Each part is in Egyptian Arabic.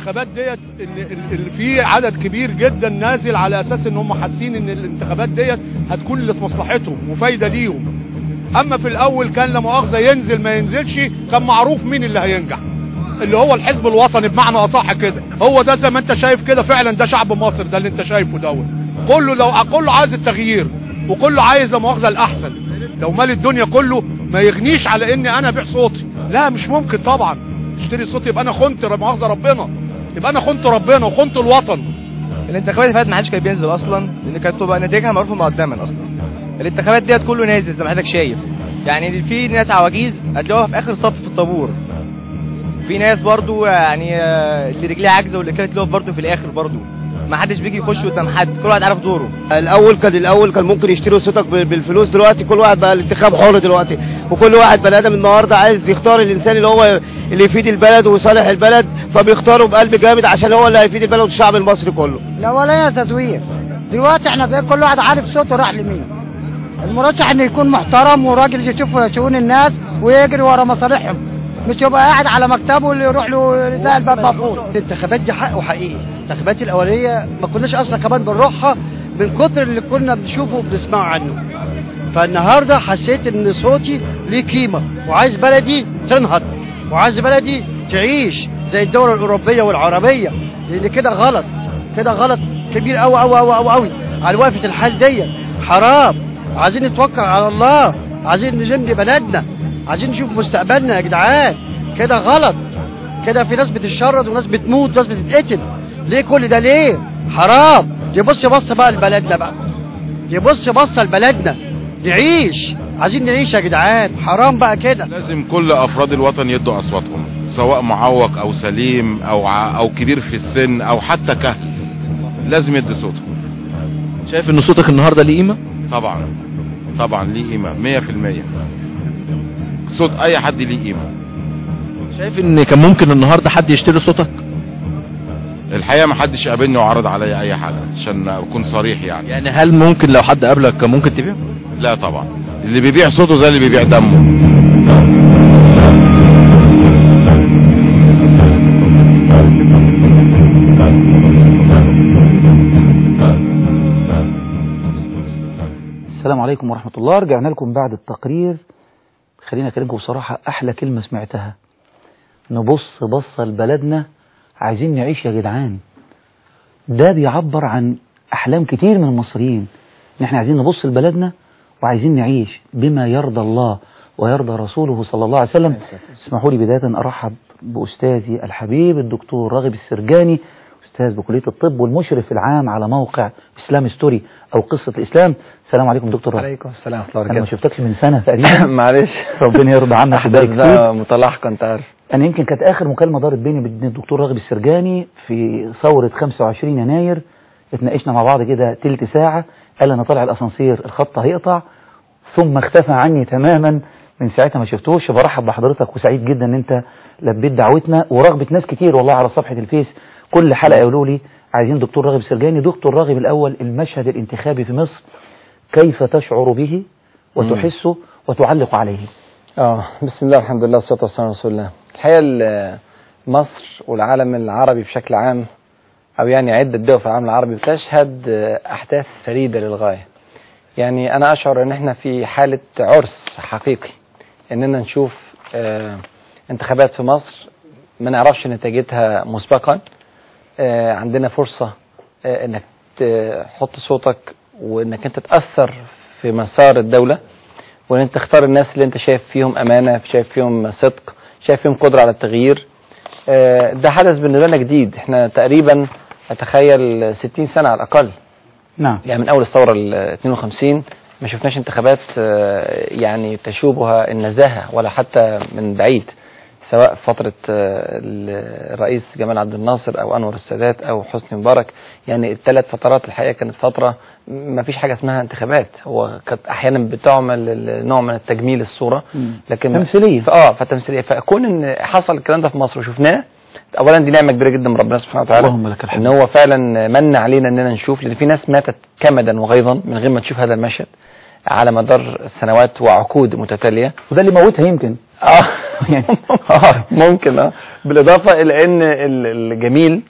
الانتخابات ديت ان ال- ال- في عدد كبير جدا نازل على اساس ان هم حاسين ان الانتخابات ديت هتكون اللي في مصلحتهم وفايده ليهم اما في الاول كان لا مؤاخذه ينزل ما ينزلش كان معروف مين اللي هينجح اللي هو الحزب الوطني بمعنى اصح كده هو ده زي ما انت شايف كده فعلا ده شعب مصر ده اللي انت شايفه دوت كله لو كله عايز التغيير وكله عايز لا مؤاخذه الاحسن لو مال الدنيا كله ما يغنيش على اني انا ابيع صوتي لا مش ممكن طبعا اشتري صوتي يبقى انا خنت لا مؤاخذه ربنا يبقى انا خنت ربنا وخنت الوطن الانتخابات اللي فاتت ما حدش كان بينزل اصلا لان كانت تبقى نتيجها معروفه مقدما اصلا الانتخابات ديت كله نازل زي ما حضرتك شايف يعني في ناس عواجيز هتلاقوها في اخر صف في الطابور في ناس برضو يعني آه، اللي رجليه عاجزه واللي كانت تلاقوها برضو في الاخر برضو ما حدش بيجي يخش قدام حد كل واحد عارف دوره الاول كان الاول كان ممكن يشتروا صوتك ب- بالفلوس دلوقتي كل واحد بقى الانتخاب حر دلوقتي وكل واحد بني ادم النهارده عايز يختار الانسان اللي هو اللي يفيد البلد ويصالح البلد فبيختاره بقلب جامد عشان هو اللي هيفيد البلد والشعب المصري كله الاولانيه تزوير دلوقتي احنا بقى كل واحد عارف صوته راح لمين المرشح انه يكون محترم وراجل يشوف شؤون الناس ويجري ورا مصالحهم مش يبقى قاعد على مكتبه واللي يروح له زي الباب مفروض الانتخابات دي حق وحقيقي الانتخابات الاوليه ما كناش اصلا كمان بنروحها من كتر اللي كنا بنشوفه وبنسمعه عنه فالنهارده حسيت ان صوتي ليه قيمه وعايز بلدي تنهض وعايز بلدي تعيش زي الدول الاوروبيه والعربيه لان كده غلط كده غلط كبير قوي قوي قوي قوي قوي على وقفه الحال ديت حرام عايزين نتوكل على الله عايزين نلم بلدنا عايزين نشوف مستقبلنا يا جدعان كده غلط كده في ناس بتتشرد وناس بتموت وناس بتتقتل ليه كل ده ليه حرام يبص بص بقى لبلدنا بقى يبص بص لبلدنا نعيش عايزين نعيش يا جدعان حرام بقى كده لازم كل افراد الوطن يدوا اصواتهم سواء معوق او سليم او ع... او كبير في السن او حتى كهل لازم يدي صوته شايف ان صوتك النهارده ليه قيمه طبعا طبعا ليه قيمه 100% صوت اي حد ليه قيمه شايف ان كان ممكن النهارده حد يشتري صوتك الحقيقه ما حدش قابلني وعرض عليا اي حاجه عشان اكون صريح يعني يعني هل ممكن لو حد قابلك كان ممكن تبيع لا طبعا اللي بيبيع صوته زي اللي بيبيع دمه السلام عليكم ورحمة الله رجعنا لكم بعد التقرير خلينا أكلمكم بصراحة أحلى كلمة سمعتها نبص بصة لبلدنا عايزين نعيش يا جدعان ده بيعبر عن أحلام كتير من المصريين إن إحنا عايزين نبص لبلدنا وعايزين نعيش بما يرضى الله ويرضى رسوله صلى الله عليه وسلم اسمحوا لي بداية أرحب بأستاذي الحبيب الدكتور راغب السرجاني أستاذ بكلية الطب والمشرف العام على موقع إسلام ستوري أو قصة الإسلام السلام عليكم دكتور راغب عليكم السلام ورحمة الله أنا ما وبركاته شفتكش من سنة تقريبا معلش ربنا يرضى عنك ويبارك أحداث بقى فيك متلاحقة أنت عارف أنا يمكن كانت آخر مكالمة دارت بيني وبين الدكتور راغب السرجاني في ثورة 25 يناير اتناقشنا مع بعض كده تلت ساعة قال أنا طالع الأسانسير الخط هيقطع ثم اختفى عني تماما من ساعتها ما شفتوش برحب بحضرتك وسعيد جدا ان انت لبيت دعوتنا ورغبة ناس كتير والله على صفحة الفيس كل حلقة يقولوا لي عايزين دكتور راغب سرجاني دكتور راغب الأول المشهد الانتخابي في مصر كيف تشعر به وتحسه وتعلق عليه اه بسم الله الحمد لله والصلاة والسلام على رسول الله الحقيقة ال- مصر والعالم العربي بشكل عام أو يعني عدة دول في العالم العربي بتشهد آه، أحداث فريدة للغاية يعني أنا أشعر إن إحنا في حالة عرس حقيقي إننا نشوف آه، انتخابات في مصر ما نعرفش نتيجتها مسبقا آه، عندنا فرصة آه، إنك تحط صوتك وإنك أنت تأثر في مسار الدولة وان انت تختار الناس اللي انت شايف فيهم امانه شايف فيهم صدق شايف فيهم قدره على التغيير آه، ده حدث بالنسبه لنا جديد احنا تقريبا اتخيل 60 سنه على الاقل نعم يعني من اول الثوره ال 52 ما شفناش انتخابات آه، يعني تشوبها النزاهه ولا حتى من بعيد سواء فترة آه، الرئيس جمال عبد الناصر أو أنور السادات أو حسني مبارك يعني الثلاث فترات الحقيقة كانت فترة ما فيش حاجة اسمها انتخابات هو كانت أحيانا بتعمل ال- نوع من التجميل الصورة لكن تمثيلية. اه فتمثيلية فكون ان حصل الكلام ده في مصر وشفناه اولا دي نعمه كبيره جدا من ربنا سبحانه وتعالى اللهم لك الحمد. ان هو فعلا من علينا اننا نشوف لان في ناس ماتت كمدا وغيظا من غير ما تشوف هذا المشهد على مدار سنوات وعقود متتاليه وده اللي موتها يمكن اه يعني آه. ممكن اه بالاضافه الى ان ال- الجميل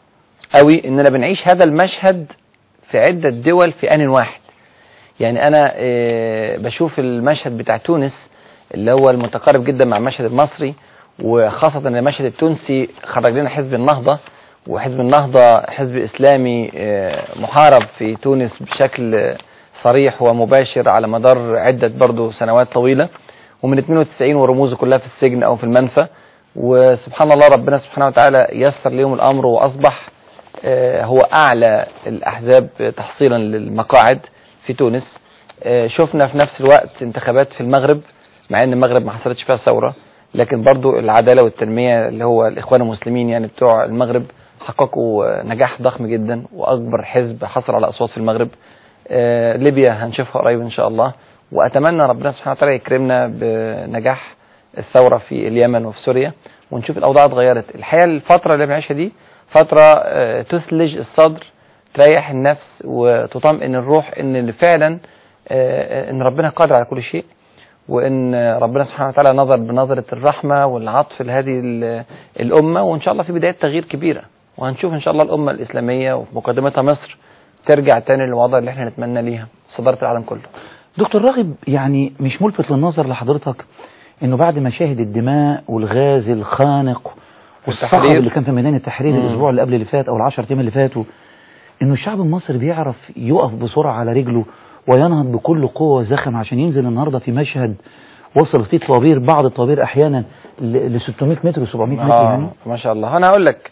قوي اننا بنعيش هذا المشهد في عده دول في ان واحد يعني انا آه، بشوف المشهد بتاع تونس اللي هو المتقارب جدا مع المشهد المصري وخاصه ان المشهد التونسي خرج لنا حزب النهضه وحزب النهضه حزب اسلامي آه، محارب في تونس بشكل آه، صريح ومباشر على مدار عده برضه سنوات طويله ومن 92 ورموزه كلها في السجن او في المنفى وسبحان الله ربنا سبحانه وتعالى يسر لهم الامر واصبح آه، هو اعلى الاحزاب تحصيلا للمقاعد في تونس آه، شفنا في نفس الوقت انتخابات في المغرب مع ان المغرب ما حصلتش فيها ثوره لكن برضو العداله والتنميه اللي هو الاخوان المسلمين يعني بتوع المغرب حققوا آه، نجاح ضخم جدا واكبر حزب حصل على اصوات في المغرب آه، ليبيا هنشوفها قريب ان شاء الله واتمنى ربنا سبحانه وتعالى يكرمنا بنجاح الثوره في اليمن وفي سوريا ونشوف الاوضاع اتغيرت الحقيقه الفتره اللي بنعيشها دي فتره آه، تثلج الصدر تريح النفس وتطمئن الروح ان اللي فعلا آه، ان ربنا قادر على كل شيء وان ربنا سبحانه وتعالى نظر بنظره الرحمه والعطف لهذه ال- الامه وان شاء الله في بدايه تغيير كبيره وهنشوف ان شاء الله الامه الاسلاميه وفي مقدمتها مصر ترجع تاني للوضع اللي احنا نتمنى ليها صداره العالم كله دكتور راغب يعني مش ملفت للنظر لحضرتك انه بعد مشاهد الدماء والغاز الخانق والصخب التحرير. اللي كان في ميدان التحرير مم. الاسبوع اللي قبل اللي فات او العشر ايام اللي فاتوا انه الشعب المصري بيعرف يقف بسرعه على رجله وينهض بكل قوه وزخم عشان ينزل النهارده في مشهد وصلت فيه طوابير بعض الطوابير احيانا ل 600 متر و700 متر يعني آه ما شاء الله انا هقول لك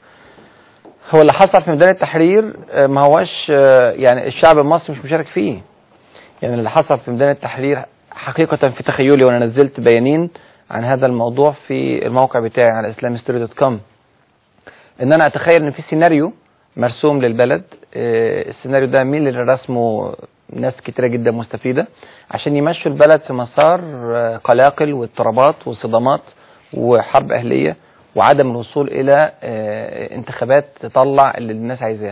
هو اللي حصل في ميدان التحرير آه، ما هوش آه، يعني الشعب المصري مش مشارك فيه يعني اللي حصل في ميدان التحرير حقيقة في تخيلي وانا نزلت بيانين عن هذا الموضوع في الموقع بتاعي على islamhistory.com ان انا اتخيل ان في سيناريو مرسوم للبلد آه، السيناريو ده مين اللي رسمه ناس كتيرة جدا مستفيدة عشان يمشوا البلد في مسار آه، قلاقل واضطرابات وصدامات وحرب أهلية وعدم الوصول إلى آه، انتخابات تطلع اللي الناس عايزاه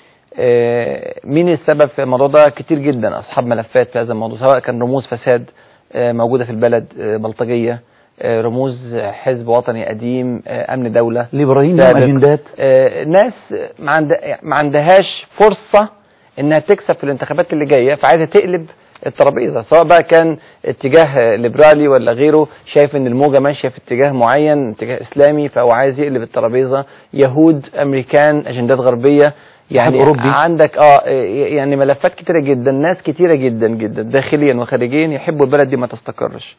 آه، مين السبب في الموضوع ده كتير جدا أصحاب ملفات في هذا الموضوع سواء كان رموز فساد آه، موجودة في البلد آه، بلطجية آه، رموز حزب وطني قديم آه، أمن دولة ليبراليين لهم سابق. اجندات آه، ناس ما, عند... ما عندهاش فرصة انها تكسب في الانتخابات اللي جاية فعايزة تقلب الترابيزة سواء بقى كان اتجاه ليبرالي ولا غيره شايف ان الموجة ماشية في اتجاه معين اتجاه اسلامي فهو عايز يقلب الترابيزة يهود امريكان اجندات غربية يعني أوروبي. عندك اه يعني ملفات كتيرة جدا ناس كتيرة جدا جدا داخليا وخارجيا يحبوا البلد دي ما تستقرش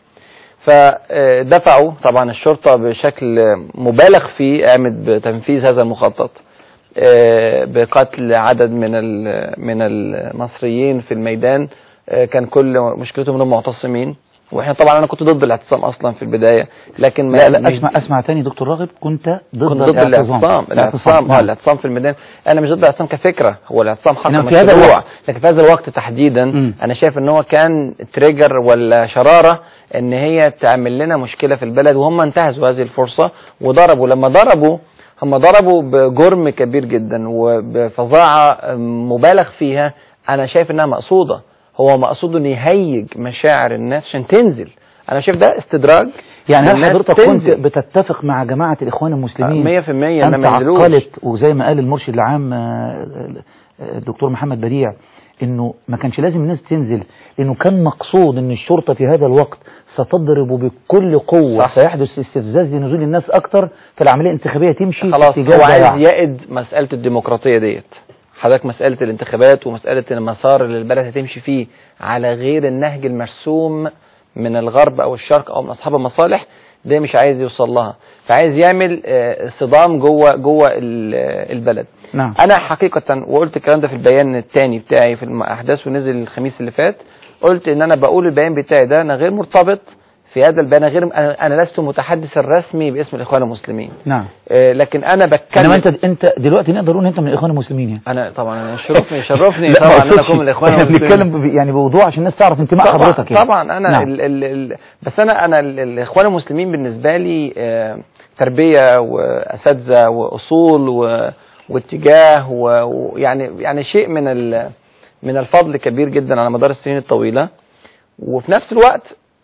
فدفعوا طبعا الشرطة بشكل مبالغ فيه قامت بتنفيذ هذا المخطط آه، بقتل عدد من ال- من المصريين في الميدان آه، كان كل مشكلتهم انهم معتصمين واحنا طبعا انا كنت ضد الاعتصام اصلا في البدايه لكن ما لا لا مش- اسمع اسمع تاني دكتور راغب كنت ضد, كنت ضد الاعتصام الاعتصام اه نعم. الاعتصام في الميدان انا مش ضد الاعتصام كفكره هو الاعتصام حصل إنما في هذا مشروع الوقت. لكن في هذا الوقت تحديدا مم. انا شايف ان هو كان تريجر ولا شراره ان هي تعمل لنا مشكله في البلد وهم انتهزوا هذه الفرصه وضربوا لما ضربوا هم ضربوا بجرم كبير جدا وبفظاعه مبالغ فيها انا شايف انها مقصوده هو مقصود انه يهيج مشاعر الناس عشان تنزل انا شايف ده استدراج يعني هل الناس حضرتك كنت تنزل. بتتفق مع جماعة الإخوان المسلمين 100% أن انما ما ينزلوش تعقلت وزي ما قال المرشد العام آه، آه، الدكتور محمد بديع انه ما كانش لازم الناس تنزل انه كان مقصود ان الشرطة في هذا الوقت ستضرب بكل قوة صح. فيحدث استفزاز لنزول الناس اكتر فالعملية الانتخابية تمشي خلاص في اتجاه هو ضياع. عايز يقد مسألة الديمقراطية ديت حضرتك مسألة الانتخابات ومسألة المسار اللي البلد هتمشي فيه على غير النهج المرسوم من الغرب أو الشرق أو من أصحاب المصالح ده مش عايز يوصل لها فعايز يعمل آه، صدام جوه جوه ال- آه، البلد نعم انا حقيقة وقلت الكلام ده في البيان الثاني بتاعي في الاحداث ونزل الخميس اللي فات قلت ان انا بقول البيان بتاعي ده انا غير مرتبط في هذا البيان أنا غير انا أنا لست متحدث الرسمي باسم الاخوان المسلمين نعم آه، لكن انا بتكلم انما انت انت دلوقتي نقدر نقول انت من الاخوان المسلمين يعني انا طبعا انا يشرفني يشرفني لا، طبعا ما ان انا أقصدش. اكون من الاخوان احنا المسلمين بنتكلم ب- يعني بوضوح عشان الناس تعرف انتماء طبعا حضرتك يعني طبعا انا نعم. ال ال ال بس انا انا ال- الاخوان المسلمين بالنسبه لي آه، تربيه واساتذه واصول و- واتجاه و- ويعني يعني شيء من ال- من الفضل كبير جدا على مدار السنين الطويله وفي نفس الوقت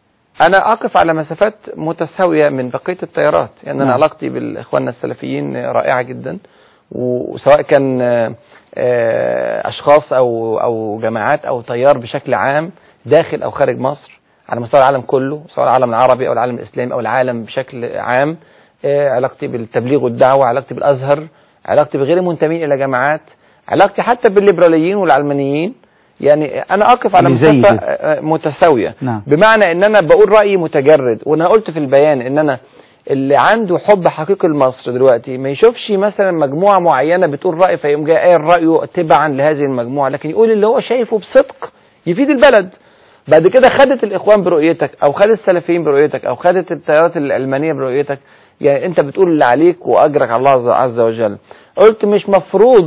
انا اقف على مسافات متساويه من بقيه التيارات يعني انا نعم. علاقتي بالاخواننا السلفيين رائعه جدا وسواء كان آه، آه، اشخاص او او جماعات او تيار بشكل عام داخل او خارج مصر على مستوى العالم كله سواء العالم العربي او العالم الاسلامي او العالم بشكل عام آه، علاقتي بالتبليغ والدعوه علاقتي بالازهر علاقتي بغير المنتمين الى جماعات علاقتي حتى بالليبراليين والعلمانيين يعني انا اقف على اللي زي مسافه كده. آه، متساويه نعم بمعنى ان انا بقول رايي متجرد وانا قلت في البيان ان انا اللي عنده حب حقيقي لمصر دلوقتي ما يشوفش مثلا مجموعه معينه بتقول راي فيقوم جاي قايل رايه تبعا لهذه المجموعه لكن يقول اللي هو شايفه بصدق يفيد البلد بعد كده خدت الاخوان برؤيتك او خدت السلفيين برؤيتك او خدت التيارات العلمانيه برؤيتك يعني انت بتقول اللي عليك واجرك على الله عز- عز وجل قلت مش مفروض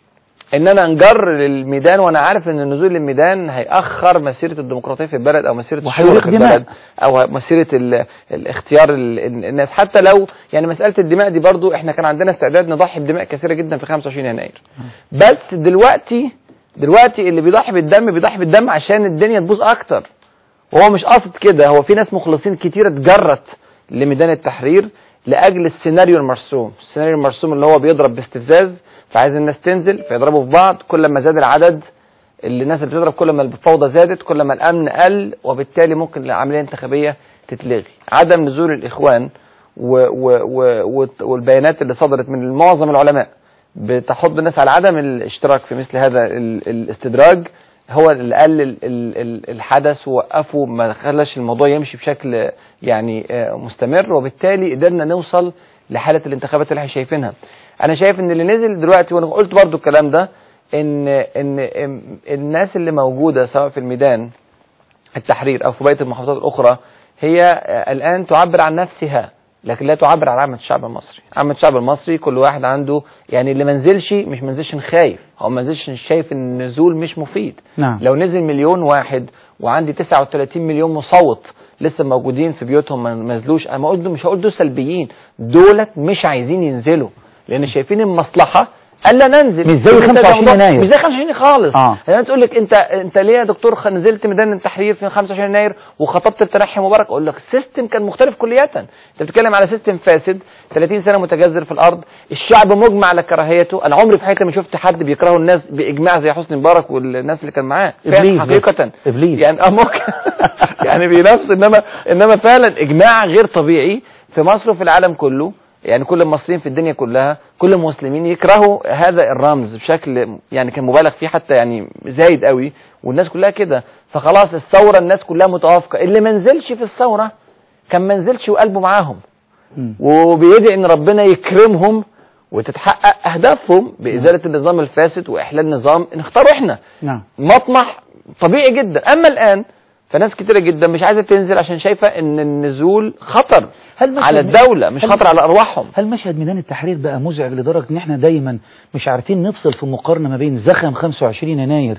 ان انا انجر للميدان وانا عارف ان النزول للميدان هيأخر مسيرة الديمقراطية في البلد او مسيرة الشورى وهيريق في دماء. البلد او مسيرة ال- الاختيار ال- الناس حتى لو يعني مسألة الدماء دي برضو احنا كان عندنا استعداد نضحي بدماء كثيرة جدا في 25 يناير بس دلوقتي دلوقتي اللي بيضحي بالدم بيضحي بالدم عشان الدنيا تبوظ اكتر وهو مش قاصد كده هو في ناس مخلصين كتير اتجرت لميدان التحرير لاجل السيناريو المرسوم السيناريو المرسوم اللي هو بيضرب باستفزاز فعايز الناس تنزل فيضربوا في بعض كل ما زاد العدد اللي الناس اللي بتضرب كل ما الفوضى زادت كل ما الامن قل وبالتالي ممكن العمليه الانتخابيه تتلغي عدم نزول الاخوان و و و و والبيانات اللي صدرت من معظم العلماء بتحض الناس على عدم الاشتراك في مثل هذا ال- الاستدراج هو اللي قلل ال- ال- الحدث ووقفه ما خلاش الموضوع يمشي بشكل يعني آه، مستمر وبالتالي قدرنا نوصل لحاله الانتخابات اللي احنا شايفينها انا شايف ان اللي نزل دلوقتي وانا قلت برضو الكلام ده ان ان إن الناس اللي موجوده سواء في الميدان التحرير او في بقيه المحافظات الاخرى هي آه، الان تعبر عن نفسها لكن لا تعبر عن عامه الشعب المصري عامه الشعب المصري كل واحد عنده يعني اللي منزلش مش منزلش خايف هو منزلش شايف ان النزول مش مفيد نعم لو نزل مليون واحد وعندي 39 مليون مصوت لسه موجودين في بيوتهم ما ما نزلوش انا ما اقول مش هقول دول سلبيين دولت مش عايزين ينزلوا لان شايفين المصلحه الا ننزل مش زي أنت 25 موضوع- يناير. مش زي 25 خالص اه يعني تقول لك انت انت ليه يا دكتور خ- نزلت ميدان التحرير في 25 يناير وخطبت بتنحي مبارك اقول لك السيستم كان مختلف كليا انت بتتكلم على سيستم فاسد 30 سنه متجذر في الارض الشعب مجمع على كراهيته انا عمري في حياتي ما شفت حد بيكرهه الناس باجماع زي حسني مبارك والناس اللي كان معاه فعلا ابليس بس. حقيقه ابليس يعني اه ممكن يعني بينافس انما انما فعلا اجماع غير طبيعي في مصر وفي العالم كله يعني كل المصريين في الدنيا كلها كل المسلمين يكرهوا هذا الرمز بشكل يعني كان مبالغ فيه حتى يعني زايد قوي والناس كلها كده فخلاص الثوره الناس كلها متوافقه اللي ما نزلش في الثوره كان ما نزلش وقلبه معاهم مم. وبيدعي ان ربنا يكرمهم وتتحقق اهدافهم بازاله النظام الفاسد واحلال نظام نختاره احنا نعم مطمح طبيعي جدا اما الان فناس كتيرة جدا مش عايزة تنزل عشان شايفة ان النزول خطر هل مشهد على الدولة مش هل- خطر على ارواحهم هل مشهد ميدان التحرير بقى مزعج لدرجة ان احنا دايما مش عارفين نفصل في مقارنة ما بين زخم 25 يناير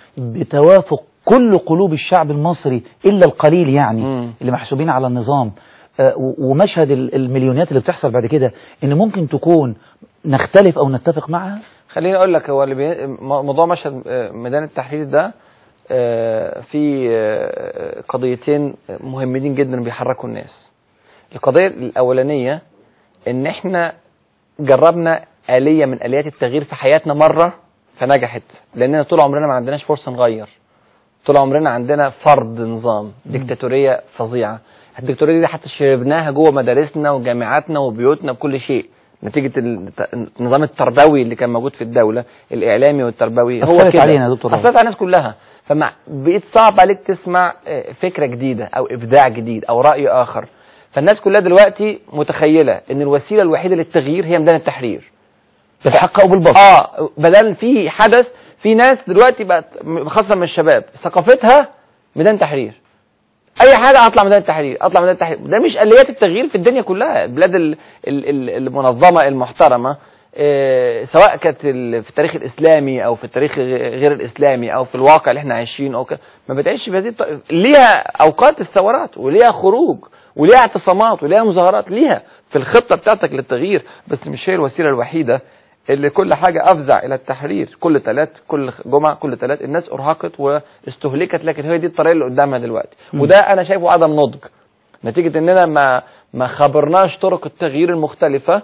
بتوافق كل قلوب الشعب المصري الا القليل يعني مم. اللي محسوبين على النظام آه، و- ومشهد ال- المليونيات اللي بتحصل بعد كده ان ممكن تكون نختلف او نتفق معها خليني اقول لك هو اللي بي... م- موضوع مشهد آه، ميدان التحرير ده آه، في آه، قضيتين مهمين جدا بيحركوا الناس القضية الأولانية إن إحنا جربنا آلية من آليات التغيير في حياتنا مرة فنجحت لأننا طول عمرنا ما عندناش فرصة نغير طول عمرنا عندنا فرض نظام ديكتاتورية فظيعة الديكتاتورية دي حتى شربناها جوه مدارسنا وجامعاتنا وبيوتنا بكل شيء نتيجة الت- النظام التربوي اللي كان موجود في الدولة الإعلامي والتربوي هو أثرت كده علينا يا دكتور أثرت على الناس كلها فمع بقيت صعب عليك تسمع آه، فكرة جديدة أو إبداع جديد أو رأي آخر فالناس كلها دلوقتي متخيلة إن الوسيلة الوحيدة للتغيير هي ميدان التحرير بالحق او بالباطل اه بدل في حدث في ناس دلوقتي بقت م- خاصه من الشباب ثقافتها ميدان تحرير اي حاجه اطلع ميدان التحرير اطلع ميدان التحرير ده مش اليات التغيير في الدنيا كلها البلاد ال- ال- ال- المنظمه المحترمه آه، سواء كانت ال- في التاريخ الاسلامي او في التاريخ غ- غير الاسلامي او في الواقع اللي احنا عايشين او كده ما بتعيش بهذه الط- ليها اوقات الثورات وليها خروج وليها اعتصامات وليها مظاهرات ليها في الخطه بتاعتك للتغيير بس مش هي الوسيله الوحيده اللي كل حاجة أفزع إلى التحرير كل تلات كل جمعة كل تلات الناس أرهقت واستهلكت لكن هي دي الطريقة اللي قدامها دلوقتي مم. وده أنا شايفه عدم نضج نتيجه اننا ما ما خبرناش طرق التغيير المختلفه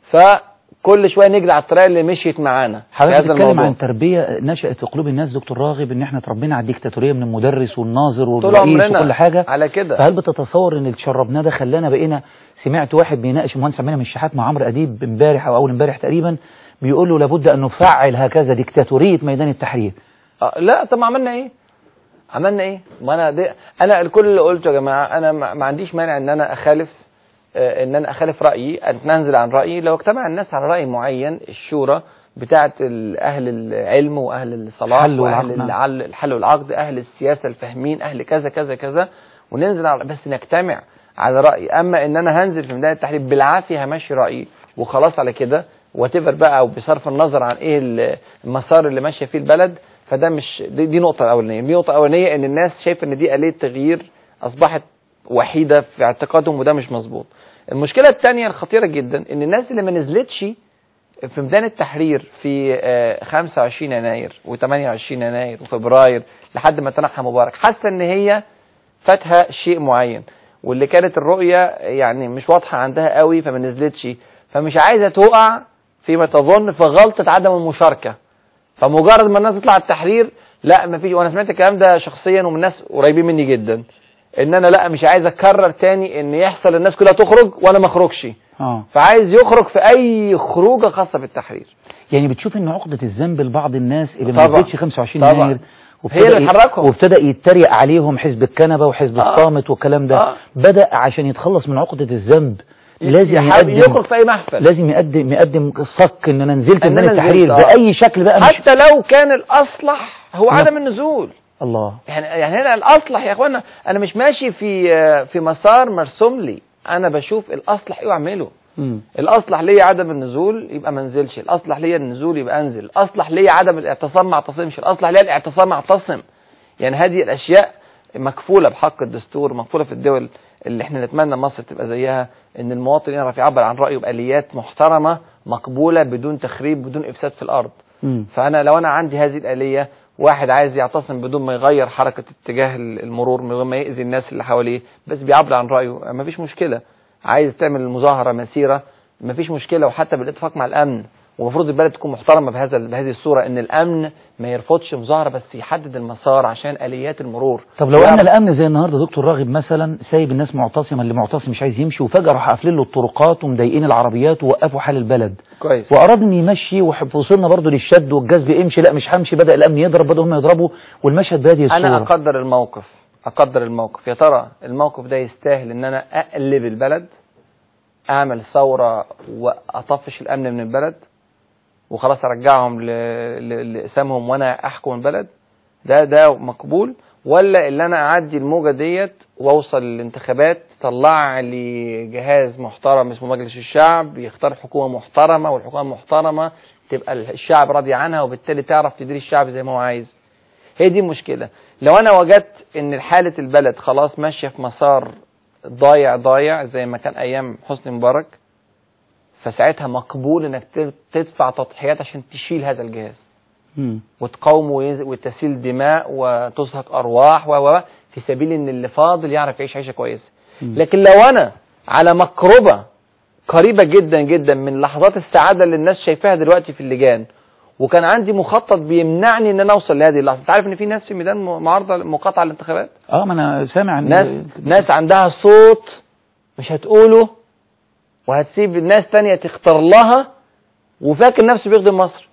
فكل شويه نجري على الطريقه اللي مشيت معانا في حضرتك هذا بتتكلم الموضوع عن تربية نشأت في قلوب الناس دكتور راغب ان احنا اتربينا على الديكتاتورية من المدرس والناظر طول والرئيس عمرنا وكل حاجة على كده فهل بتتصور ان اللي شربناه ده خلانا بقينا سمعت واحد بيناقش المهندس عمنا من الشحات مع عمرو اديب امبارح او اول امبارح تقريبا بيقول له لابد ان نفعل هكذا ديكتاتورية ميدان التحرير آه لا طب ما عملنا ايه عملنا ايه ما انا دي انا الكل اللي قلته يا جماعه انا ما ما عنديش مانع ان انا اخالف آه، ان انا اخالف رايي اتنازل عن رايي لو اجتمع الناس على راي معين الشورى بتاعه ال- اهل العلم واهل الصلاح الحل واهل والعقد، نعم. العل- الحل والعقد اهل السياسه الفاهمين اهل كذا كذا كذا وننزل على بس نجتمع على راي اما ان انا هنزل في ميدان التحرير بالعافيه همشي رايي وخلاص على كده واتيفر بقى او بصرف النظر عن ايه ال- المسار اللي ماشيه فيه البلد فده مش دي, دي نقطه اولانيه دي نقطه اولانيه ان الناس شايفه ان دي اليه تغيير اصبحت وحيده في اعتقادهم وده مش مظبوط المشكله الثانيه الخطيره جدا ان الناس اللي ما نزلتش في ميدان التحرير في آه، 25 يناير و28 يناير وفبراير لحد ما تنحى مبارك حاسه ان هي فاتها شيء معين واللي كانت الرؤيه يعني مش واضحه عندها قوي فما نزلتش فمش عايزه تقع فيما تظن في غلطه عدم المشاركه فمجرد ما الناس تطلع التحرير لا ما فيش وانا سمعت الكلام ده شخصيا ومن ناس قريبين مني جدا ان انا لا مش عايز اكرر تاني ان يحصل الناس كلها تخرج وانا ما اخرجش اه فعايز يخرج في اي خروجه خاصه بالتحرير يعني بتشوف ان عقدة الذنب لبعض الناس اللي طبعا. ما نزلتش 25 طبعا. يناير هي اللي ي- تحركهم. وابتدى يتريق عليهم حزب الكنبه وحزب آه. الصامت والكلام ده آه. بدا عشان يتخلص من عقدة الذنب لازم يحاول يقدم يخرج في اي محفل لازم يقدم يقدم صك ان انا نزلت إن من أنا التحرير نزلت، آه. باي شكل بقى مش حتى لو كان الاصلح هو نعم. عدم النزول الله يعني يعني هنا الاصلح يا اخوانا انا مش ماشي في في مسار مرسوم لي انا بشوف الاصلح ايه واعمله مم. الاصلح ليا عدم النزول يبقى ما انزلش الاصلح ليا النزول يبقى انزل الاصلح ليا عدم الاعتصام ما اعتصمش الاصلح ليا الاعتصام ما اعتصم يعني هذه الاشياء مكفوله بحق الدستور مكفوله في الدول اللي احنا نتمنى مصر تبقى زيها ان المواطن يعرف يعبر عن رايه باليات محترمه مقبوله بدون تخريب بدون افساد في الارض مم. فانا لو انا عندي هذه الاليه واحد عايز يعتصم بدون ما يغير حركه اتجاه المرور من غير ما ياذي الناس اللي حواليه بس بيعبر عن رايه ما فيش مشكله عايز تعمل مظاهره مسيره ما فيش مشكله وحتى بالاتفاق مع الامن ومفروض البلد تكون محترمه بهذا بهذه الصوره ان الامن ما يرفضش مظاهره بس يحدد المسار عشان اليات المرور طب لو ان يعرف- الامن زي النهارده دكتور راغب مثلا سايب الناس معتصمه اللي معتصم مش عايز يمشي وفجاه راح قافلين له الطرقات ومضايقين العربيات ووقفوا حال البلد كويس واراد ان يمشي وح- وصلنا برضه للشد والجذب امشي لا مش همشي بدا الامن يضرب بدأوا هم يضربوا والمشهد بهذه الصوره انا اقدر الموقف اقدر الموقف يا ترى الموقف ده يستاهل ان انا اقلب البلد اعمل ثوره واطفش الامن من البلد وخلاص ارجعهم ل- ل- لاقسامهم وانا احكم البلد ده ده مقبول ولا اللي انا اعدي الموجه ديت واوصل للانتخابات طلع لي جهاز محترم اسمه مجلس الشعب يختار حكومه محترمه والحكومه المحترمه تبقى الشعب راضي عنها وبالتالي تعرف تدير الشعب زي ما هو عايز هي دي المشكله لو انا وجدت ان حاله البلد خلاص ماشيه في مسار ضايع ضايع زي ما كان ايام حسني مبارك فساعتها مقبول انك ت- تدفع تضحيات عشان تشيل هذا الجهاز مم. وتقاومه ويز- وتسيل دماء وتزهق ارواح و و- في سبيل ان اللي فاضل يعرف يعيش عيشه كويسه مم. لكن لو انا على مقربه قريبه جدا جدا من لحظات السعاده اللي الناس شايفاها دلوقتي في اللجان وكان عندي مخطط بيمنعني ان انا اوصل لهذه اللحظه انت عارف ان في ناس في ميدان م- معارضه مقاطعه الانتخابات اه ما انا سامع ان ناس ناس عندها صوت مش هتقوله وهتسيب الناس تانية تختار لها وفاكر نفسه بيخدم مصر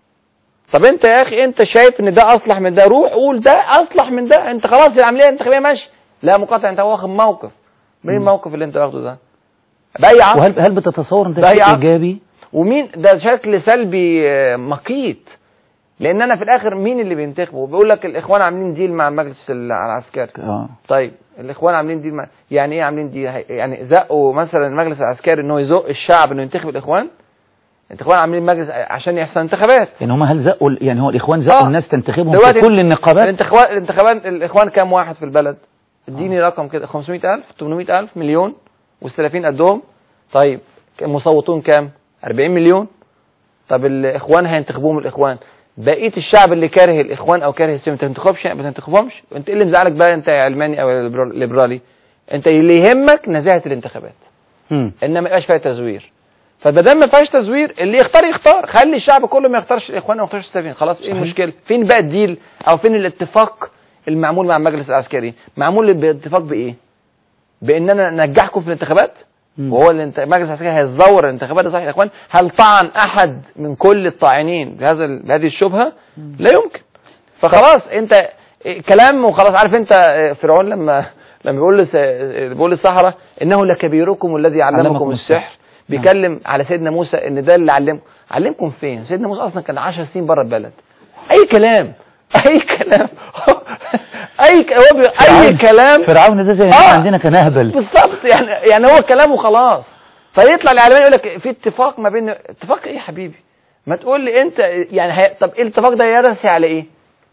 طب انت يا اخي انت شايف ان ده اصلح من ده روح قول ده اصلح من ده انت خلاص العمليه الانتخابيه ماشي لا مقاطعه انت واخد موقف مين الموقف اللي انت واخده ده بيعه وهل هل بتتصور ان ده شيء ضيعة. ايجابي ومين ده شكل سلبي آه، مقيت لان انا في الاخر مين اللي بينتخبه بيقول لك الاخوان عاملين ديل مع المجلس العسكري اه طيب الاخوان عاملين دي يعني ايه عاملين دي يعني زقوا مثلا المجلس العسكري ان هو يزق الشعب انه ينتخب الاخوان الاخوان عاملين مجلس عشان يحصل انتخابات يعني هم هل زقوا ال- يعني هو الاخوان زقوا آه. الناس تنتخبهم دلوقتي في كل النقابات الانتخابات الانتخابات الاخوان كام واحد في البلد اديني رقم كده 500000 800000 مليون والسلفيين قدهم طيب المصوتون كام 40 مليون طب الاخوان هينتخبوهم الاخوان بقيه الشعب اللي كاره الاخوان او كاره السلم ما تنتخبش ما تنتخبهمش انت ايه اللي مزعلك بقى انت يا علماني او ليبرالي انت اللي يهمك نزاهه الانتخابات مم. انما ما يبقاش فيها تزوير فما دام ما فيهاش تزوير اللي يختار يختار خلي الشعب كله ما يختارش الاخوان وما يختارش السلفيين خلاص ايه المشكله فين بقى الديل او فين الاتفاق المعمول مع المجلس العسكري معمول باتفاق بايه بان انا ننجحكم في الانتخابات مم. وهو الانت- المجلس العسكري هيزور الانتخابات لصالح الاخوان هل طعن احد من كل الطاعنين بهذا ال- بهذه الشبهه لا يمكن فخلاص انت إيه، كلام وخلاص عارف انت اه، فرعون لما لما بيقول لس- اه، بيقول للسحره انه لكبيركم الذي علمكم, علمكم السحر السحر. بيكلم على سيدنا موسى ان ده اللي علمكم علمكم فين سيدنا موسى اصلا كان 10 سنين بره البلد اي كلام اي كلام اي ك- هو بي... اي فرعون- كلام فرعون ده زي ما آه. عندنا كان اهبل بالظبط يعني يعني هو كلامه خلاص فيطلع الاعلامي يقول لك في اتفاق ما بين اتفاق ايه يا حبيبي ما تقول لي انت يعني هي... طب ايه الاتفاق ده يرسي على ايه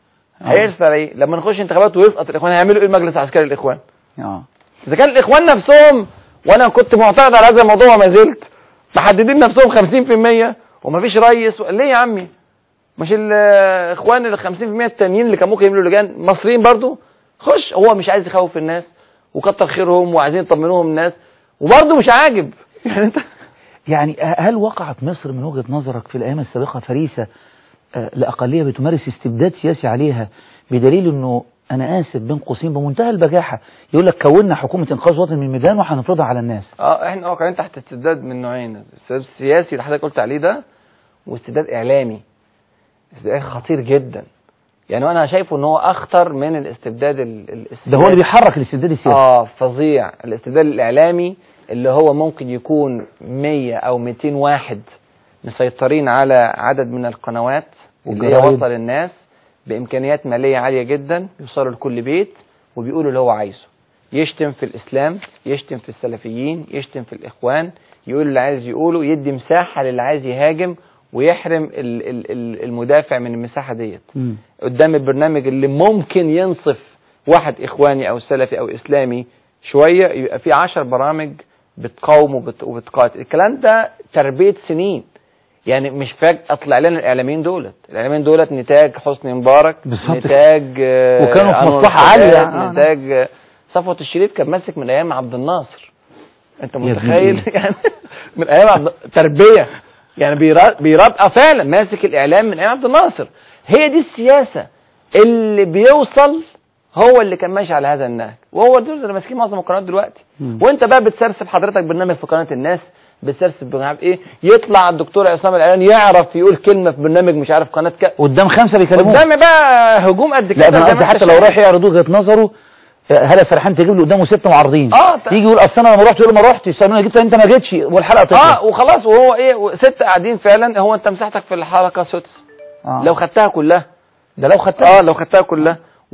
هيرسي على ايه لما نخش انتخابات ويسقط الاخوان هيعملوا ايه المجلس العسكري للاخوان اه اذا كان الاخوان نفسهم وانا كنت معترض على هذا الموضوع وما زلت محددين نفسهم 50% ومفيش ريس ليه يا عمي مش الاخوان ال 50% التانيين اللي كان ممكن يعملوا لجان مصريين برضو خش هو مش عايز يخوف الناس وكتر خيرهم وعايزين يطمنوهم الناس وبرضه مش عاجب يعني انت يعني هل وقعت مصر من وجهة نظرك في الأيام السابقة فريسة آه، لأقلية بتمارس استبداد سياسي عليها بدليل أنه أنا آسف بين قوسين بمنتهى البجاحة يقول لك كونا حكومة إنقاذ وطني من الميدان وهنفرضها على الناس اه احنا واقعين تحت استبداد من نوعين استبداد سياسي اللي حضرتك قلت عليه ده واستبداد اعلامي استبداد خطير جدا يعني انا شايفه ان هو اخطر من الاستبداد ال- ال- ده هو اللي بيحرك الاستبداد السياسي اه فظيع الاستبداد الاعلامي اللي هو ممكن يكون 100 او 200 واحد مسيطرين على عدد من القنوات اللي هي والجرايد. وصل الناس بامكانيات ماليه عاليه جدا يوصلوا لكل بيت وبيقولوا اللي هو عايزه يشتم في الاسلام يشتم في السلفيين يشتم في الاخوان يقول اللي عايز يقوله يدي مساحه للي عايز يهاجم ويحرم ال- ال- ال- المدافع من المساحه ديت مم. قدام البرنامج اللي ممكن ينصف واحد اخواني او سلفي او اسلامي شويه يبقى في عشر برامج بتقاوم وبت- وبتقاتل الكلام ده تربيه سنين يعني مش فجأة طلع لنا الاعلاميين دولت الاعلاميين دولت نتاج حسني مبارك بالظبط. نتاج آه، وكانوا في أنور مصلحة عالية. السادات، آه، نتاج آه، صفوة الشريف كان ماسك من ايام عبد الناصر انت ابن متخيل إيه؟ يعني من ايام عبد تربيه يعني بيرا- بيرابقى فعلا ماسك الاعلام من ايام عبد الناصر هي دي السياسه اللي بيوصل هو اللي كان ماشي على هذا النهج وهو دول اللي ماسكين معظم القنوات دلوقتي مم. وانت بقى بتسرسب حضرتك برنامج في قناه الناس بتسرسب مش عارف ايه يطلع الدكتور عصام الاعلان يعرف يقول كلمه في برنامج مش عارف قناه ك... قدام خمسة بيكلموه قدامي بقى هجوم قد كده لا ده أنا زي قصدي ما انت حتى لو شايف. رايح يعرض وجهة نظره آه، هلا سرحان تجيب له قدامه ست معارضين اه ت- يجي يقول اصل انا لما رحت يقول له ما رحتش طب انا جيت انت ما جيتش والحلقه تخلص اه وخلاص وهو ايه ست قاعدين فعلا هو انت مساحتك في الحلقه سدس آه. لو خدتها كلها ده لو خدتها اه لو خدتها كلها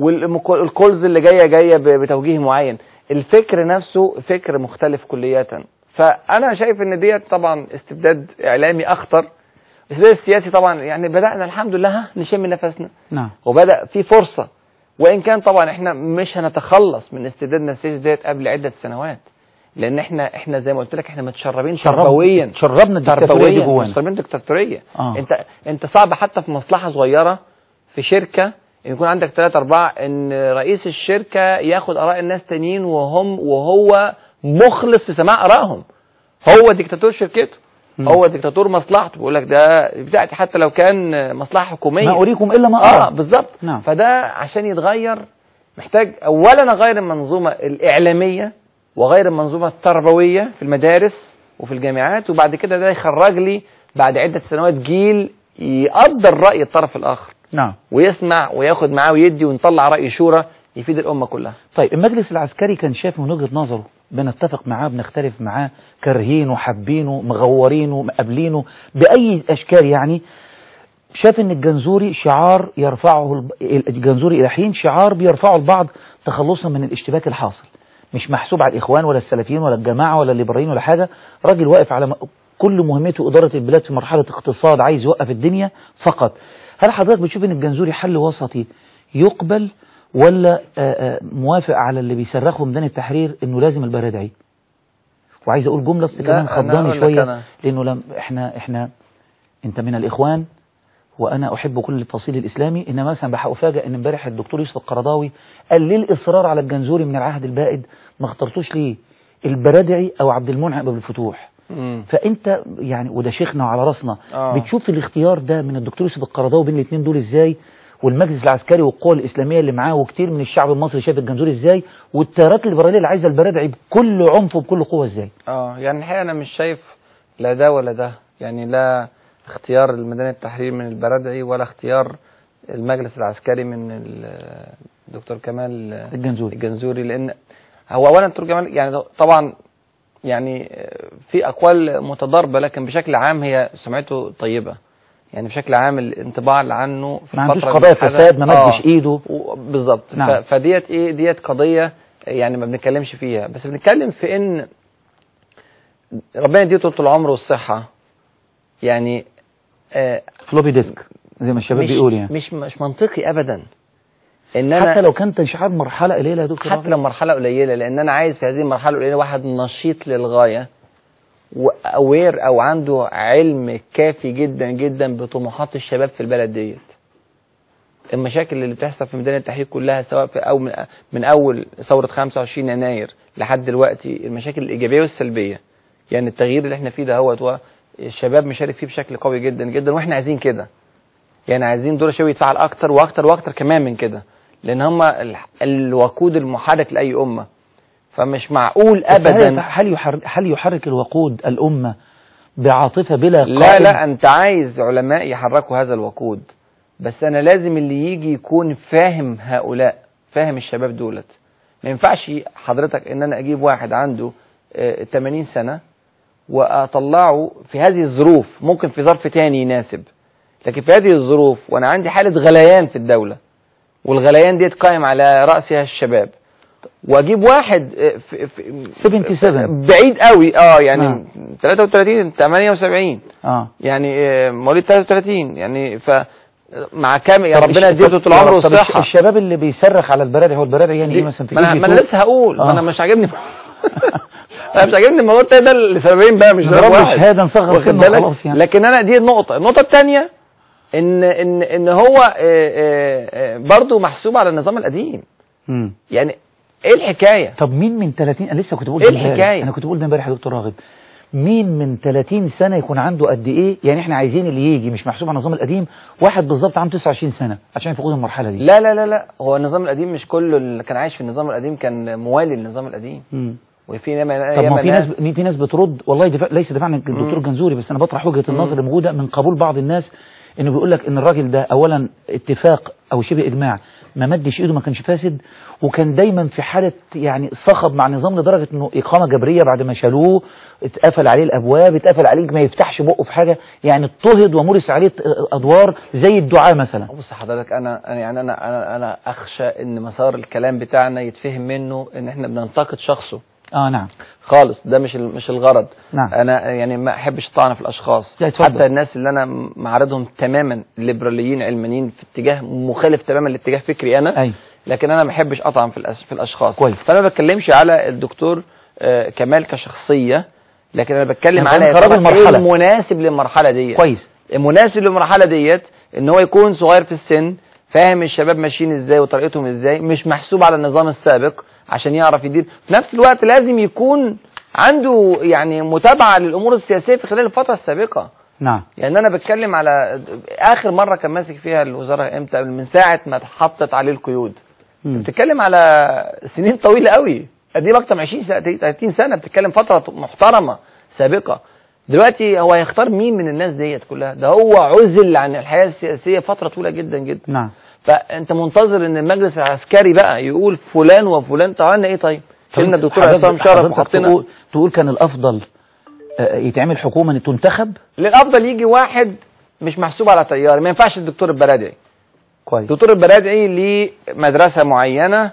والكولز اللي جايه جايه ب- بتوجيه معين الفكر نفسه فكر مختلف كلية فانا شايف ان ديت طبعا استبداد اعلامي اخطر الاستبداد السياسي طبعا يعني بدانا الحمد لله ها نشم نفسنا نعم وبدا في فرصه وان كان طبعا احنا مش هنتخلص من استبدادنا السياسي ديت قبل عده سنوات لان احنا احنا زي ما قلت لك احنا متشربين شرب- تربويا شربنا الدكتاتورية دي تربويا جوانا. متشربين دكتاتوريه آه. انت انت صعب حتى في مصلحه صغيره في شركه ان يكون عندك ثلاثة أربعة إن رئيس الشركة ياخد آراء الناس تانيين وهم وهو مخلص في سماع آرائهم هو ديكتاتور شركته مم. هو ديكتاتور مصلحته بيقول لك ده بتاعتي حتى لو كان مصلحة حكومية ما اريكم الا ما اه ارى بالظبط نعم. فده عشان يتغير محتاج اولا اغير المنظومه الاعلاميه وغير المنظومه التربويه في المدارس وفي الجامعات وبعد كده ده يخرج لي بعد عده سنوات جيل يقدر راي الطرف الاخر نعم ويسمع وياخد معاه ويدي ونطلع راي شورى يفيد الامه كلها طيب المجلس العسكري كان شايف من وجهة نظره بنتفق معاه بنختلف معاه كارهينه حابينه مغورينه مقابلينه بأي أشكال يعني شاف ان الجنزوري شعار يرفعه الب- الجنزوري الى حين شعار بيرفعه البعض تخلصا من الاشتباك الحاصل مش محسوب على الاخوان ولا السلفيين ولا الجماعه ولا الليبراليين ولا حاجه راجل واقف على م- كل مهمته اداره البلاد في مرحله اقتصاد عايز يوقف الدنيا فقط هل حضرتك بتشوف ان الجنزوري حل وسطي يقبل ولا آه، آه، موافق على اللي بيصرخوا ميدان التحرير انه لازم البلد عيد وعايز اقول جمله بس لا، كمان أنا خضاني هقول لك شويه أنا. لانه لم احنا احنا انت من الاخوان وانا احب كل الفصيل الاسلامي انما مثلا بقى افاجئ ان امبارح الدكتور يوسف القرضاوي قال ليه الاصرار على الجنزوري من العهد البائد ما اخترتوش ليه البرادعي او عبد المنعم ابو الفتوح مم. فانت يعني وده شيخنا وعلى راسنا آه. بتشوف الاختيار ده من الدكتور يوسف القرضاوي بين الاثنين دول ازاي والمجلس العسكري والقوى الاسلاميه اللي معاه وكتير من الشعب المصري شايف الجنزوري ازاي والتيارات الليبراليه اللي عايزه البرادعي بكل عنف وبكل قوه ازاي اه يعني الحقيقه انا مش شايف لا ده ولا ده يعني لا اختيار الميدان التحرير من البرادعي ولا اختيار المجلس العسكري من ال- الدكتور كمال الجنزوري الجنزوري لان هو اولا دكتور كمال يعني طبعا يعني في اقوال متضاربه لكن بشكل عام هي سمعته طيبه يعني بشكل عام الانطباع اللي عنه في ما عندوش الفترة قضايا اللي حدث- فساد ما آه. مدش ايده و- بالظبط نعم. ف- فديت ايه ديت قضيه يعني ما بنتكلمش فيها بس بنتكلم في ان ربنا يديه طول العمر والصحه يعني آه فلوبي ديسك زي ما الشباب مش بيقول يعني مش مش منطقي ابدا ان انا حتى لو كان تنشيحات مرحله قليله يا دكتور حتى لو مرحله قليله لان انا عايز في هذه المرحله القليله واحد نشيط للغايه واوير او عنده علم كافي جدا جدا بطموحات الشباب في البلد ديت المشاكل اللي بتحصل في ميدان التحرير كلها سواء في أو من, من اول ثوره 25 يناير لحد دلوقتي المشاكل الايجابيه والسلبيه يعني التغيير اللي احنا فيه ده هو الشباب مشارك فيه بشكل قوي جدا جدا واحنا عايزين كده يعني عايزين دور الشباب يتفعل اكتر واكتر واكتر كمان من كده لان هم ال- الوقود المحرك لاي امه فمش معقول بس هل- ابدا هل يحرك هل يحرك الوقود الامه بعاطفه بلا لا قائد؟ لا انت عايز علماء يحركوا هذا الوقود بس انا لازم اللي يجي يكون فاهم هؤلاء فاهم الشباب دولت ما ينفعش حضرتك ان انا اجيب واحد عنده آه، 80 سنة واطلعه في هذه الظروف ممكن في ظرف تاني يناسب لكن في هذه الظروف وانا عندي حالة غليان في الدولة والغليان ديت قائم على رأسها الشباب واجيب واحد آه، في في 77 بعيد قوي اه يعني نعم. 33 78 اه يعني آه، مواليد 33 يعني ف مع كام يا طب ربنا الش- يديله طول العمر طب الش- والصحه الشباب اللي بيصرخ على البرادعي هو البرادعي يعني دي- ايه مثلا في ما انا كي جي ما انا 2 لسه هقول ما آه. انا مش عاجبني انا مش عاجبني الموضوع التاني ده لسببين بقى مش نضرب سبب له واحد شهادة نصغر واخد سنه بالك وخلاص يعني. لكن انا دي النقطه النقطه الثانيه ان ان ان هو آه، آه، آه، برضه محسوب على النظام القديم مم. يعني ايه الحكايه طب مين من 30 انا لسه كنت بقول إيه ده امبارح. الحكاية؟ انا كنت بقول ده امبارح يا دكتور راغب مين من 30 سنه يكون عنده قد ايه يعني احنا عايزين اللي يجي مش محسوب على النظام القديم واحد بالظبط عنده 29 سنه عشان يفوق المرحله دي لا لا لا لا هو النظام القديم مش كله اللي كان عايش في النظام القديم كان موالي للنظام القديم مم. وفي ياما طب ما ياما في ناس في ناس بترد والله دفاع ليس دفاع عن الدكتور مم. جنزوري بس انا بطرح وجهه مم. النظر اللي موجوده من قبول بعض الناس انه بيقول لك ان الراجل ده اولا اتفاق او شبه اجماع ما مدش ايده ما كانش فاسد وكان دايما في حاله يعني صخب مع النظام لدرجه انه اقامه جبريه بعد ما شالوه اتقفل عليه الابواب اتقفل عليه ما يفتحش بقه في حاجه يعني اضطهد ومورس عليه ادوار زي الدعاء مثلا بص حضرتك انا أنا- يعني انا انا انا اخشى ان مسار الكلام بتاعنا يتفهم منه ان احنا بننتقد شخصه اه نعم خالص ده مش ال- مش الغرض نعم. انا يعني ما احبش الطعن في الاشخاص لا، اتفضل. حتى الناس اللي انا معارضهم تماما ليبراليين علمانيين في اتجاه مخالف تماما لاتجاه فكري انا اي لكن انا ما بحبش اطعن في الأش- في الاشخاص كويس. فانا ما بتكلمش على الدكتور آه، كمال كشخصيه لكن انا بتكلم أنا على يا كراجل ترى مرحلة. ايه المناسب للمرحله ديت كويس المناسب للمرحله ديت ان هو يكون صغير في السن فاهم الشباب ماشيين ازاي وطريقتهم ازاي مش محسوب على النظام السابق عشان يعرف يدير في نفس الوقت لازم يكون عنده يعني متابعه للامور السياسيه في خلال الفتره السابقه نعم يعني انا بتكلم على اخر مره كان ماسك فيها الوزاره امتى من ساعه ما اتحطت عليه القيود مم. بتتكلم على سنين طويله قوي قديم اكتر من 20 سنه 30 سنه بتتكلم فتره محترمه سابقه دلوقتي هو هيختار مين من الناس ديت كلها ده هو عزل عن الحياه السياسيه فتره طويله جدا جدا نعم فانت منتظر ان المجلس العسكري بقى يقول فلان وفلان طب عملنا ايه طيب شلنا الدكتور حضرتك- عصام شرف حضرتك وحطينا تقول, تقول كان الافضل آه، يتعمل حكومه ان تنتخب للافضل يجي واحد مش محسوب على تيار ما ينفعش الدكتور البرادعي كويس الدكتور البرادعي ليه مدرسه معينه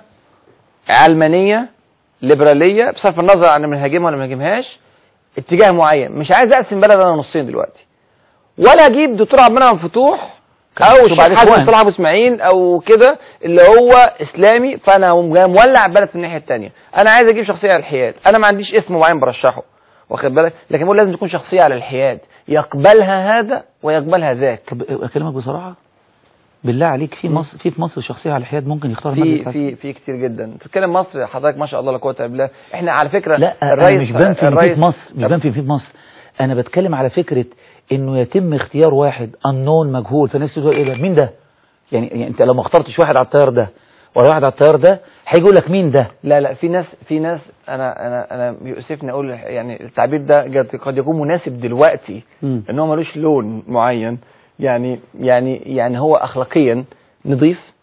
علمانيه ليبراليه بصرف النظر عن بنهاجمها ولا ما بنهاجمهاش اتجاه معين مش عايز اقسم بلد انا نصين دلوقتي ولا اجيب دكتور عبد المنعم فتوح او محسوب الشيخ عليه حسن إخوان. صلاح ابو اسماعيل او كده اللي هو اسلامي فانا أقوم جاي مولع البلد في الناحيه الثانيه انا عايز اجيب شخصيه على الحياد انا ما عنديش اسم معين برشحه واخد بالك لكن بقول لازم تكون شخصيه على الحياد يقبلها هذا ويقبلها ذاك طب اكلمك بصراحه بالله عليك في مصر في في مصر شخصيه على الحياد ممكن يختار في المجلس في في كتير جدا تتكلم مصر حضرتك ما شاء الله لا قوه الا بالله احنا على فكره لا أنا مش بنفي إن في في مصر مش بنفي إن في في مصر انا بتكلم على فكره انه يتم اختيار واحد انون مجهول فالناس تقول ايه ده مين ده يعني, يعني انت لو ما اخترتش واحد على التيار ده ولا واحد على التيار ده هيجي يقول لك مين ده لا لا في ناس في ناس انا انا انا يؤسفني اقول يعني التعبير ده قد- قد يكون مناسب دلوقتي مم. ان هو ملوش لون معين يعني يعني يعني هو اخلاقيا نظيف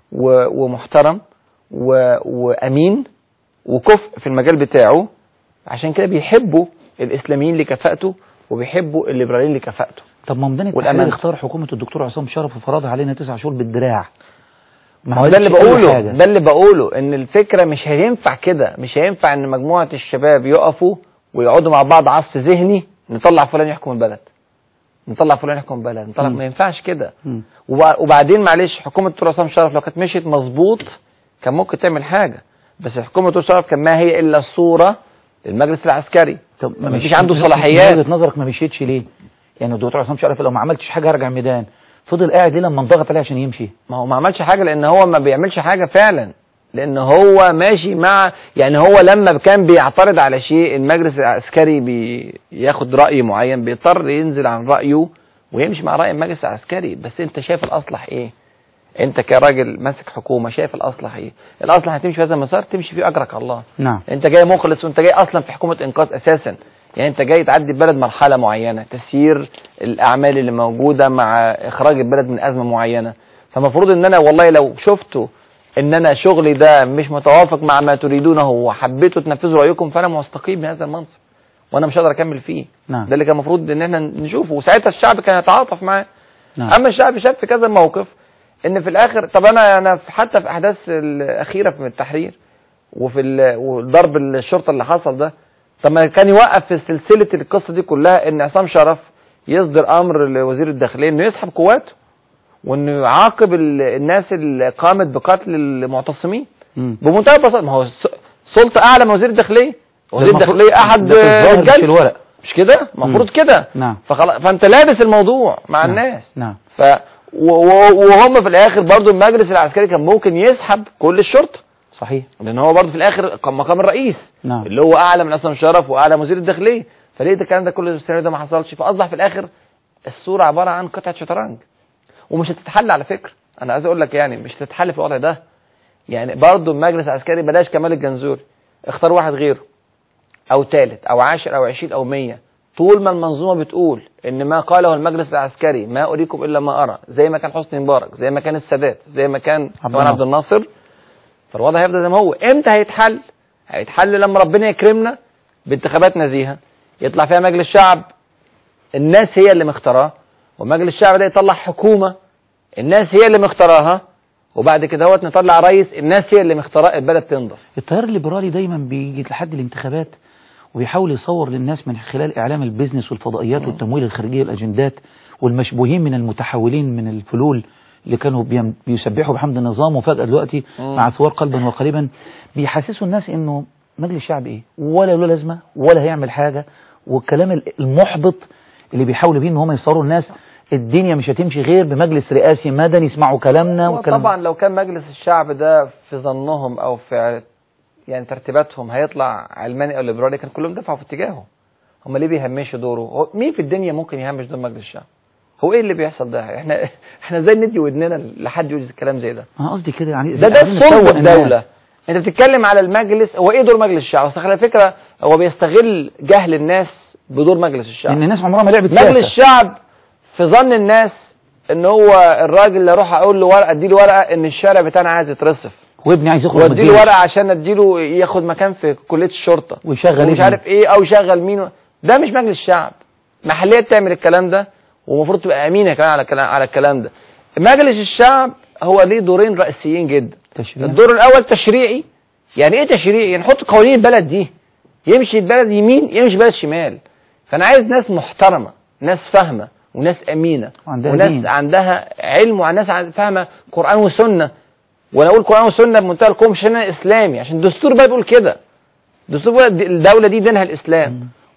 و- ومحترم و- وامين وكفء في المجال بتاعه عشان كده بيحبوا الاسلاميين لكفاءته وبيحبوا الليبراليين لكفاءته طب ما ميدان التحرير والأمانة. اختار حكومه الدكتور عصام شرف وفرضها علينا تسع شهور بالدراع ما هو ده اللي عملتش أي بقوله حاجة. ده اللي بقوله ان الفكره مش هينفع كده مش هينفع ان مجموعه الشباب يقفوا ويقعدوا مع بعض عصف ذهني نطلع فلان يحكم البلد نطلع فلان يحكم البلد نطلع مم. ما ينفعش كده مم. وب- وبعدين معلش حكومه دكتور عصام شرف لو كانت مشيت مظبوط كان ممكن تعمل حاجه بس حكومه دكتور شرف كان ما هي الا صوره للمجلس العسكري طب ما فيش مشيتش- عنده من صلاحيات وجهه نظرك ما مشيتش ليه يعني الدكتور عصام شرف لو ما عملتش حاجه هرجع ميدان فضل قاعد ليه لما انضغط عليه عشان يمشي ما هو ما عملش حاجه لان هو ما بيعملش حاجه فعلا لان هو ماشي مع يعني هو لما كان بيعترض على شيء المجلس العسكري بياخد راي معين بيضطر ينزل عن رايه ويمشي مع راي المجلس العسكري بس انت شايف الاصلح ايه انت كراجل ماسك حكومه شايف الاصلح ايه الاصلح هتمشي في هذا المسار تمشي فيه اجرك على الله نعم انت جاي مخلص وانت جاي اصلا في حكومه انقاذ اساسا يعني انت جاي تعدي البلد مرحله معينه تسيير الاعمال اللي موجوده مع اخراج البلد من ازمه معينه فمفروض ان انا والله لو شفته ان انا شغلي ده مش متوافق مع ما تريدونه وحبيتوا تنفذوا رايكم فانا مستقيم من هذا المنصب وانا مش هقدر اكمل فيه نعم ده اللي كان المفروض ان احنا نشوفه وساعتها الشعب كان يتعاطف معاه نعم اما الشعب شاف في كذا موقف ان في الاخر طب انا انا في- حتى في احداث الاخيره في التحرير وفي ال- وضرب الشرطه اللي حصل ده طب ما كان يوقف في سلسله القصه دي كلها ان عصام شرف يصدر امر لوزير الداخليه انه يسحب قواته وانه يعاقب ال- الناس اللي قامت بقتل المعتصمين مم. بمنتهى البساطه ما هو الس- سلطه اعلى من وزير الداخليه وزير ده المفروض- الداخليه احد ده في الظاهر مش رجال الورق مش كده المفروض كده نعم فخلاص فانت لابس الموضوع مع نعم. الناس نعم ف و- و- وهم في الاخر برضو المجلس العسكري كان ممكن يسحب كل الشرطه صحيح لان هو برضو في الاخر قام مقام الرئيس نعم اللي هو اعلى من عصام شرف واعلى من وزير الداخليه فليه ده الكلام ده كله السيناريو ده ما حصلش فاصبح في الاخر الصوره عباره عن قطعه شطرنج ومش هتتحل على فكره انا عايز اقول لك يعني مش هتتحل في الوضع ده يعني برضو المجلس العسكري بلاش كمال الجنزوري اختار واحد غيره او ثالث او عاشر او عشرين او مية طول ما المنظومه بتقول ان ما قاله المجلس العسكري ما اريكم الا ما ارى زي ما كان حسني مبارك زي ما كان السادات زي ما كان عبد جمال عبد الناصر فالوضع هيفضل زي ما هو امتى هيتحل هيتحل لما ربنا يكرمنا بانتخابات نزيهه يطلع فيها مجلس شعب الناس هي اللي مختاراه ومجلس الشعب ده يطلع حكومه الناس هي اللي مختاراها وبعد كده هوت نطلع رئيس الناس هي اللي مختاراه البلد تنضف التيار الليبرالي دايما بيجي لحد الانتخابات وبيحاول يصور للناس من خلال اعلام البيزنس والفضائيات والتمويل الخارجي والاجندات والمشبوهين من المتحولين من الفلول اللي كانوا بيم- بيسبحوا بحمد النظام وفجأة دلوقتي مم. مع ثوار قلبا وقالبا بيحسسوا الناس انه مجلس الشعب ايه ولا له لازمة ولا هيعمل حاجة والكلام ال- المحبط اللي بيحاولوا بيه ان هم يصوروا الناس الدنيا مش هتمشي غير بمجلس رئاسي مدني يسمعوا كلامنا والكلام طبعا لو كان مجلس الشعب ده في ظنهم او في يعني ترتيباتهم هيطلع علماني او ليبرالي كان كلهم دفعوا في اتجاهه هم ليه بيهمشوا دوره هو مين في الدنيا ممكن يهمش دور مجلس الشعب هو ايه اللي بيحصل ده احنا احنا ازاي ندي ودننا لحد يقول الكلام زي ده انا قصدي كده يعني ده ده عايزين صلب نسوق الناس. الدوله انت بتتكلم على المجلس هو ايه دور مجلس الشعب اصل على فكره هو بيستغل جهل الناس بدور مجلس الشعب ان الناس عمرها ما لعبت مجلس سياسة. الشعب في ظن الناس ان هو الراجل اللي اروح اقول له ورقه اديله ورقه ان الشارع بتاعنا عايز يترصف وابني عايز يخرج من واديله الجيش. ورقه عشان اديله ياخد مكان في كليه الشرطه ويشغل ومش ابنه. عارف ايه او يشغل مين و... ده مش مجلس الشعب محليات تعمل الكلام ده ومفروض تبقى امينه كمان على الكلام على الكلام ده مجلس الشعب هو ليه دورين رئيسيين جدا تشريع. الدور الاول تشريعي يعني ايه تشريعي يعني نحط قوانين البلد دي يمشي البلد يمين يمشي البلد شمال فانا عايز ناس محترمه ناس فاهمه وناس امينه وعندها وناس دين. عندها علم وناس عن- فاهمه قران وسنه وانا اقول قران وسنه بمنتهى القوه مش إن أنا اسلامي عشان الدستور بقى بيقول كده الدستور بيقول الدوله دي دينها الاسلام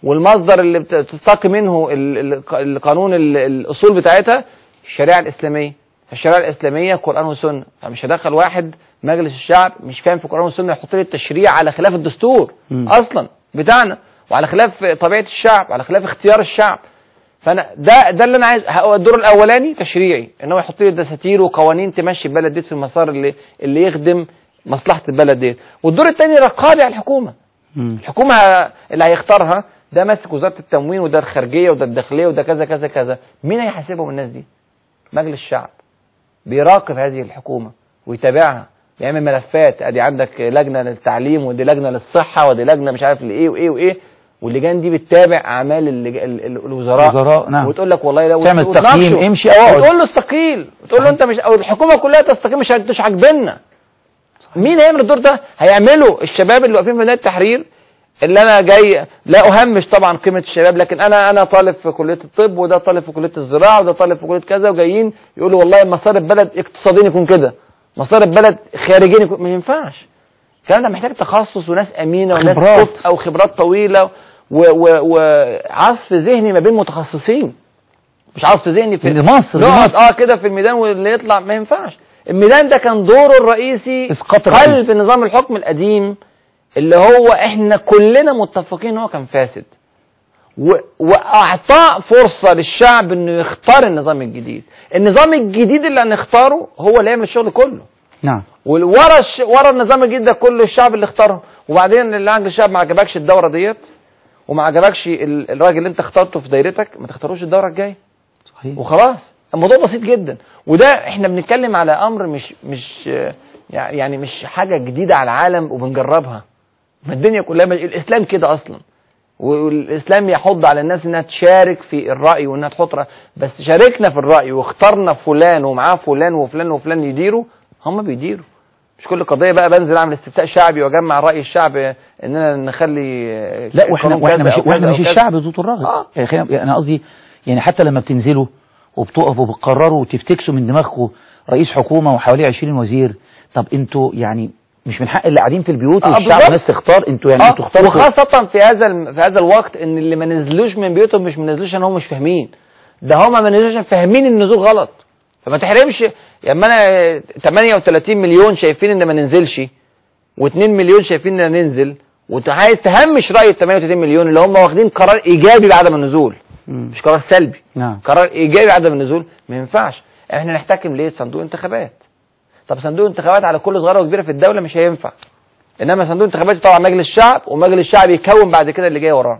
والمصدر اللي بت- بتستقي منه ال- ال- القانون ال- الاصول بتاعتها الشريعه الاسلاميه الشريعه الاسلاميه قران وسنه فمش هدخل واحد مجلس الشعب مش فاهم في القران والسنه يحط لي التشريع على خلاف الدستور مم. اصلا بتاعنا وعلى خلاف طبيعه الشعب على خلاف اختيار الشعب فانا ده ده اللي انا عايز هو الدور الاولاني تشريعي ان هو يحط لي دساتير وقوانين تمشي البلد ديت في المسار اللي اللي يخدم مصلحه البلد ديت والدور الثاني رقابي على الحكومه مم. الحكومه ه- اللي هيختارها ده ماسك وزاره التموين وده الخارجيه وده الداخليه وده كذا كذا كذا مين هيحاسبهم الناس دي مجلس الشعب بيراقب هذه الحكومه ويتابعها يعمل ملفات ادي عندك لجنه للتعليم ودي لجنه للصحه ودي لجنه مش عارف لايه وايه وايه واللجان دي بتتابع اعمال اللج... ال- ال- الوزراء وزراء، نعم. وتقول لك والله لو تعمل وتناقشه. تقييم، امشي أو اقعد. وتقول له استقيل وتقول له انت مش او الحكومه كلها تستقيل مش مش عاجبنا مين هيعمل الدور ده هيعمله الشباب اللي واقفين في ميدان التحرير اللي انا جاي لا اهمش طبعا قيمه الشباب لكن انا انا طالب في كليه الطب وده طالب في كليه الزراعه وده طالب في كليه كذا وجايين يقولوا والله مسار البلد اقتصاديا يكون كده مسار البلد خارجيا يكون ما ينفعش الكلام ده محتاج تخصص وناس امينه وناس خبرات. كفء او خبرات طويله و- و- وعصف ذهني ما بين متخصصين مش عصف ذهني في دي مصر، دي نقعد مصر. اه كده في الميدان واللي يطلع ما ينفعش الميدان ده كان دوره الرئيسي إسقاط الرئيس. قلب نظام الحكم القديم اللي هو احنا كلنا متفقين ان هو كان فاسد و- واعطاء فرصه للشعب انه يختار النظام الجديد النظام الجديد اللي هنختاره هو اللي يعمل الشغل كله نعم ورا الش... ورا النظام الجديد ده كله الشعب اللي اختاره وبعدين اللي عند الشعب ما عجبكش الدوره ديت وما عجبكش ال- الراجل اللي انت اخترته في دايرتك ما تختاروش الدوره الجايه صحيح وخلاص الموضوع بسيط جدا وده احنا بنتكلم على امر مش مش آه، يعني مش حاجه جديده على العالم وبنجربها ما الدنيا كلها مش الاسلام كده اصلا والاسلام يحض على الناس انها تشارك في الراي وانها تحط رأي بس شاركنا في الراي واخترنا فلان ومعاه فلان وفلان وفلان يديروا هم بيديروا مش كل قضيه بقى بنزل اعمل استفتاء شعبي واجمع راي الشعب اننا نخلي آه، لا واحنا قانون واحنا كذا مش أو واحنا كذا مش أو كذا. الشعب ذو الراغب آه. يعني خلينا يعني انا قصدي يعني حتى لما بتنزلوا وبتقفوا وبتقرروا وتفتكسوا من دماغكم رئيس حكومه وحواليه 20 وزير طب انتوا يعني مش من حق اللي قاعدين في البيوت آه، والشعب بالظبط. الناس تختار انتوا يعني آه، انتوا اخترتوا وخاصة في هذا الم- في هذا الوقت ان اللي ما نزلوش من بيوتهم مش ما نزلوش عشان هم مش فاهمين ده هم ما نزلوش عشان فاهمين النزول غلط فما تحرمش لما انا 38 مليون شايفين ان ما ننزلش و2 مليون شايفين ان ننزل وعايز تهمش راي ال 38 مليون اللي هم واخدين قرار ايجابي بعدم النزول مم. مش قرار سلبي نعم قرار ايجابي بعدم النزول ما ينفعش احنا نحتكم ليه صندوق انتخابات طب صندوق انتخابات على كل صغيره وكبيره في الدوله مش هينفع انما صندوق انتخابات طبعا مجلس الشعب ومجلس الشعب يكون بعد كده اللي جاي وراه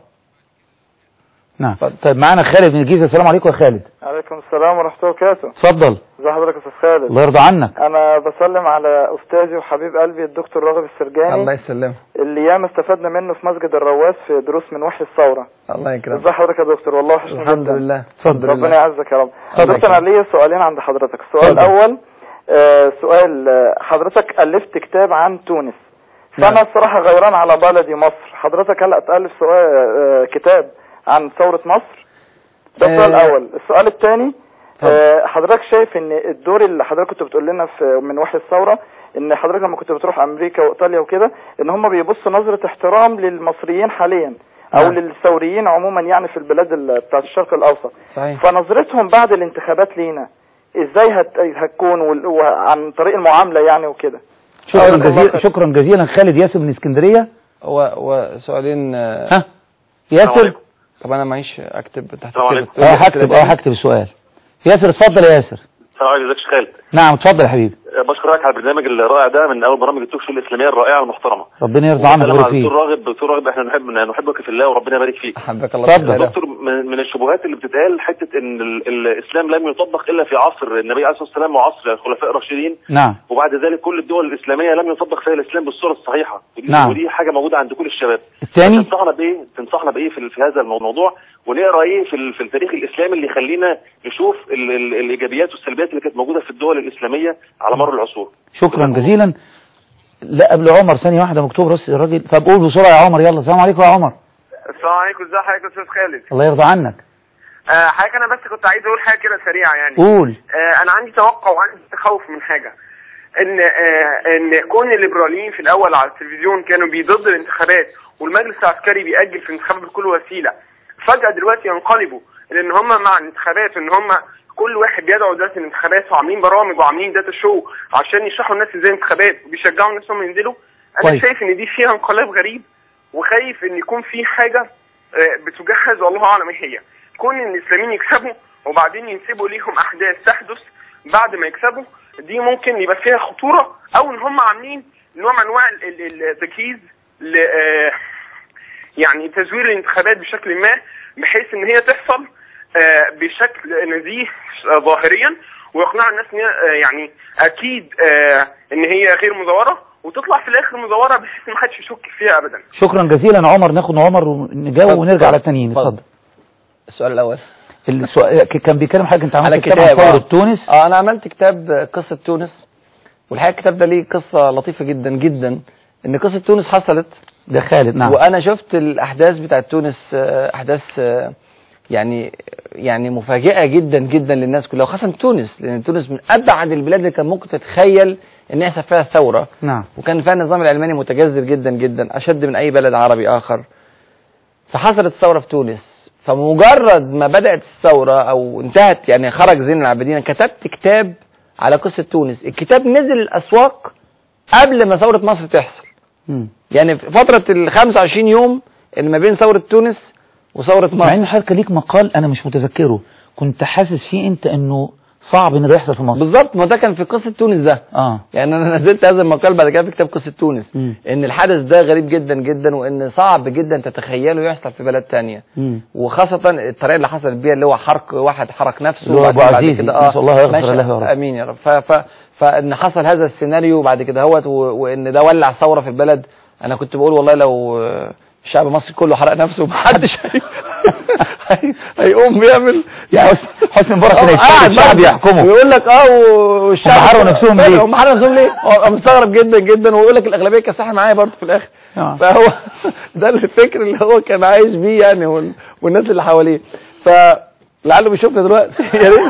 نعم اتفضل. طيب معانا خالد من الجيزه السلام عليكم يا خالد عليكم السلام ورحمة الله وبركاته اتفضل ازي حضرتك يا استاذ خالد الله يرضى عنك انا بسلم على استاذي وحبيب قلبي الدكتور راغب السرجاني يسلمك اللي ياما استفدنا منه في مسجد الرواس في دروس من وحي الثورة الله يكرمك ازي حضرتك يا دكتور والله وحشني الحمد جدا. لله اتفضل. ربنا يعزك يا رب اتفضل. دكتور انا ليا سؤالين عند حضرتك السؤال اتفضل. الاول آه سؤال آه، حضرتك الفت كتاب عن تونس فانا نعم. الصراحه غيران على بلدي مصر حضرتك هل تالف سؤال آه كتاب عن ثوره مصر ده السؤال آه، الاول السؤال الثاني اتفضل. آه حضرتك شايف ان الدور اللي حضرتك كنت بتقول لنا في من وحي الثوره ان حضرتك لما كنت بتروح امريكا وايطاليا وكده ان هم بيبصوا نظره احترام للمصريين حاليا او نعم. للثوريين عموما يعني في البلاد ال- بتاعت الشرق الاوسط صحيح فنظرتهم بعد الانتخابات لينا ازاي هت... هتكون وال- وعن طريق المعامله يعني وكده شكرا الله جزيلا خير. شكرا جزيلا خالد ياسر من اسكندريه و... وسؤالين آه، ها ياسر طب انا معيش اكتب تحت السلام كده. عليكم. اه هكتب اه هكتب السؤال ياسر اتفضل يا ياسر السلام عليكم ازيك يا خالد نعم اتفضل يا حبيبي أه، بشكرك على البرنامج الرائع ده من اول برامج التوك شو الاسلاميه الرائعه المحترمه ربنا يرضى عنك وسلام ويبارك على فيك الدكتور راغب دكتور راغب احنا نحب نحبك في الله وربنا يبارك فيك احبك الله اتفضل. تعالى. دكتور من من الشبهات اللي بتتقال حته ان ال- الاسلام لم يطبق الا في عصر النبي عليه الصلاه والسلام وعصر الخلفاء الراشدين نعم وبعد ذلك كل الدول الاسلاميه لم يطبق فيها الاسلام بالصوره الصحيحه ودي- نعم. ودي حاجه موجوده عند كل الشباب الثاني تنصحنا بايه تنصحنا بايه في, في هذا الموضوع ونقرا ايه في, ال- في التاريخ الاسلامي اللي يخلينا نشوف ال ال الايجابيات والسلبيات اللي كانت موجوده في الدول الاسلاميه على مر العصور شكرا جزيلا لا قبل عمر ثانيه واحده مكتوب راس الراجل طب قول بسرعه يا عمر يلا السلام عليكم يا عمر السلام عليكم ازي حضرتك يا استاذ خالد الله يرضى عنك آه حضرتك انا بس كنت عايز اقول حاجه كده سريعه يعني قول آه انا عندي توقع وعندي تخوف من حاجه ان آه، ان كون الليبراليين في الاول على التلفزيون كانوا بيضد الانتخابات والمجلس العسكري بيأجل في الانتخابات بكل وسيله فجاه دلوقتي ينقلبوا لان هم مع الانتخابات ان هم كل واحد بيدعو دلوقتي الانتخابات وعاملين برامج وعاملين داتا شو عشان يشرحوا الناس ازاي الانتخابات وبيشجعوا الناس انهم ينزلوا انا كويس. شايف ان دي فيها انقلاب غريب وخايف ان يكون في حاجه آه، بتجهز والله اعلم ايه هي كون ان الاسلاميين يكسبوا وبعدين ينسبوا ليهم احداث تحدث بعد ما يكسبوا دي ممكن يبقى فيها خطوره او ان هم عاملين نوع من انواع ال- ال- التجهيز ل آه، يعني تزوير الانتخابات بشكل ما بحيث ان هي تحصل آه، بشكل نزيه آه، ظاهريا ويقنع الناس ان هي آه، يعني اكيد آه، ان هي غير مزوره وتطلع في الاخر مزوره بحيث ان ما حدش يشك فيها ابدا شكرا جزيلا عمر ناخد عمر ونجاوب ونرجع على التانيين اتفضل السؤال الاول السؤال كان بيتكلم حاجه انت على عملت كتاب عن كتاب ثوره آه. تونس اه انا عملت كتاب قصه تونس والحقيقه الكتاب ده ليه قصه لطيفه جدا جدا ان قصه تونس حصلت ده خالد نعم وانا شفت الاحداث بتاعت تونس آه، احداث آه، يعني يعني مفاجئه جدا جدا للناس كلها وخاصه تونس لان تونس من ابعد البلاد اللي كان ممكن تتخيل ان يحصل فيها ثوره نعم وكان فيها النظام العلماني متجذر جدا جدا اشد من اي بلد عربي اخر فحصلت ثوره في تونس فمجرد ما بدات الثوره او انتهت يعني خرج زين العابدين كتبت كتاب على قصه تونس الكتاب نزل الاسواق قبل ما ثوره مصر تحصل مم. يعني في فتره ال 25 يوم اللي ما بين ثوره تونس وثوره مصر مع ان حضرتك ليك مقال انا مش متذكره كنت حاسس فيه انت انه صعب ان ده يحصل في مصر بالظبط ما ده كان في قصه تونس ده اه يعني انا نزلت هذا المقال بعد كده في كتاب قصه تونس مم. ان الحدث ده غريب جدا جدا وان صعب جدا تتخيله يحصل في بلد تانية مم. وخاصة الطريقة اللي حصلت بيها اللي هو حرق واحد حرق نفسه اللي هو أبو وبعدين بعد عزيزي، كده نسأل الله يغفر ماشي، له يا رب. امين يا رب ف ف فان حصل هذا السيناريو بعد كده هوت و- وان ده ولع ثورة في البلد انا كنت بقول والله لو آه، الشعب المصري كله حرق نفسه ومحدش هي- هي- هيقوم بيعمل يعني حسن- حسني مبارك كان آه، يشتغل قاعد الشعب برضه. يحكمه ويقول لك اه والشعب هم حرقوا نفسهم ليه؟ هم حرقوا نفسهم ليه؟ هو مستغرب جدا جدا ويقول لك الاغلبيه كانت صح معايا برضه في الاخر آه. فهو ده الفكر اللي هو كان عايش بيه يعني وال- والناس اللي حواليه فلعله بيشوفنا دلوقتي يا ريت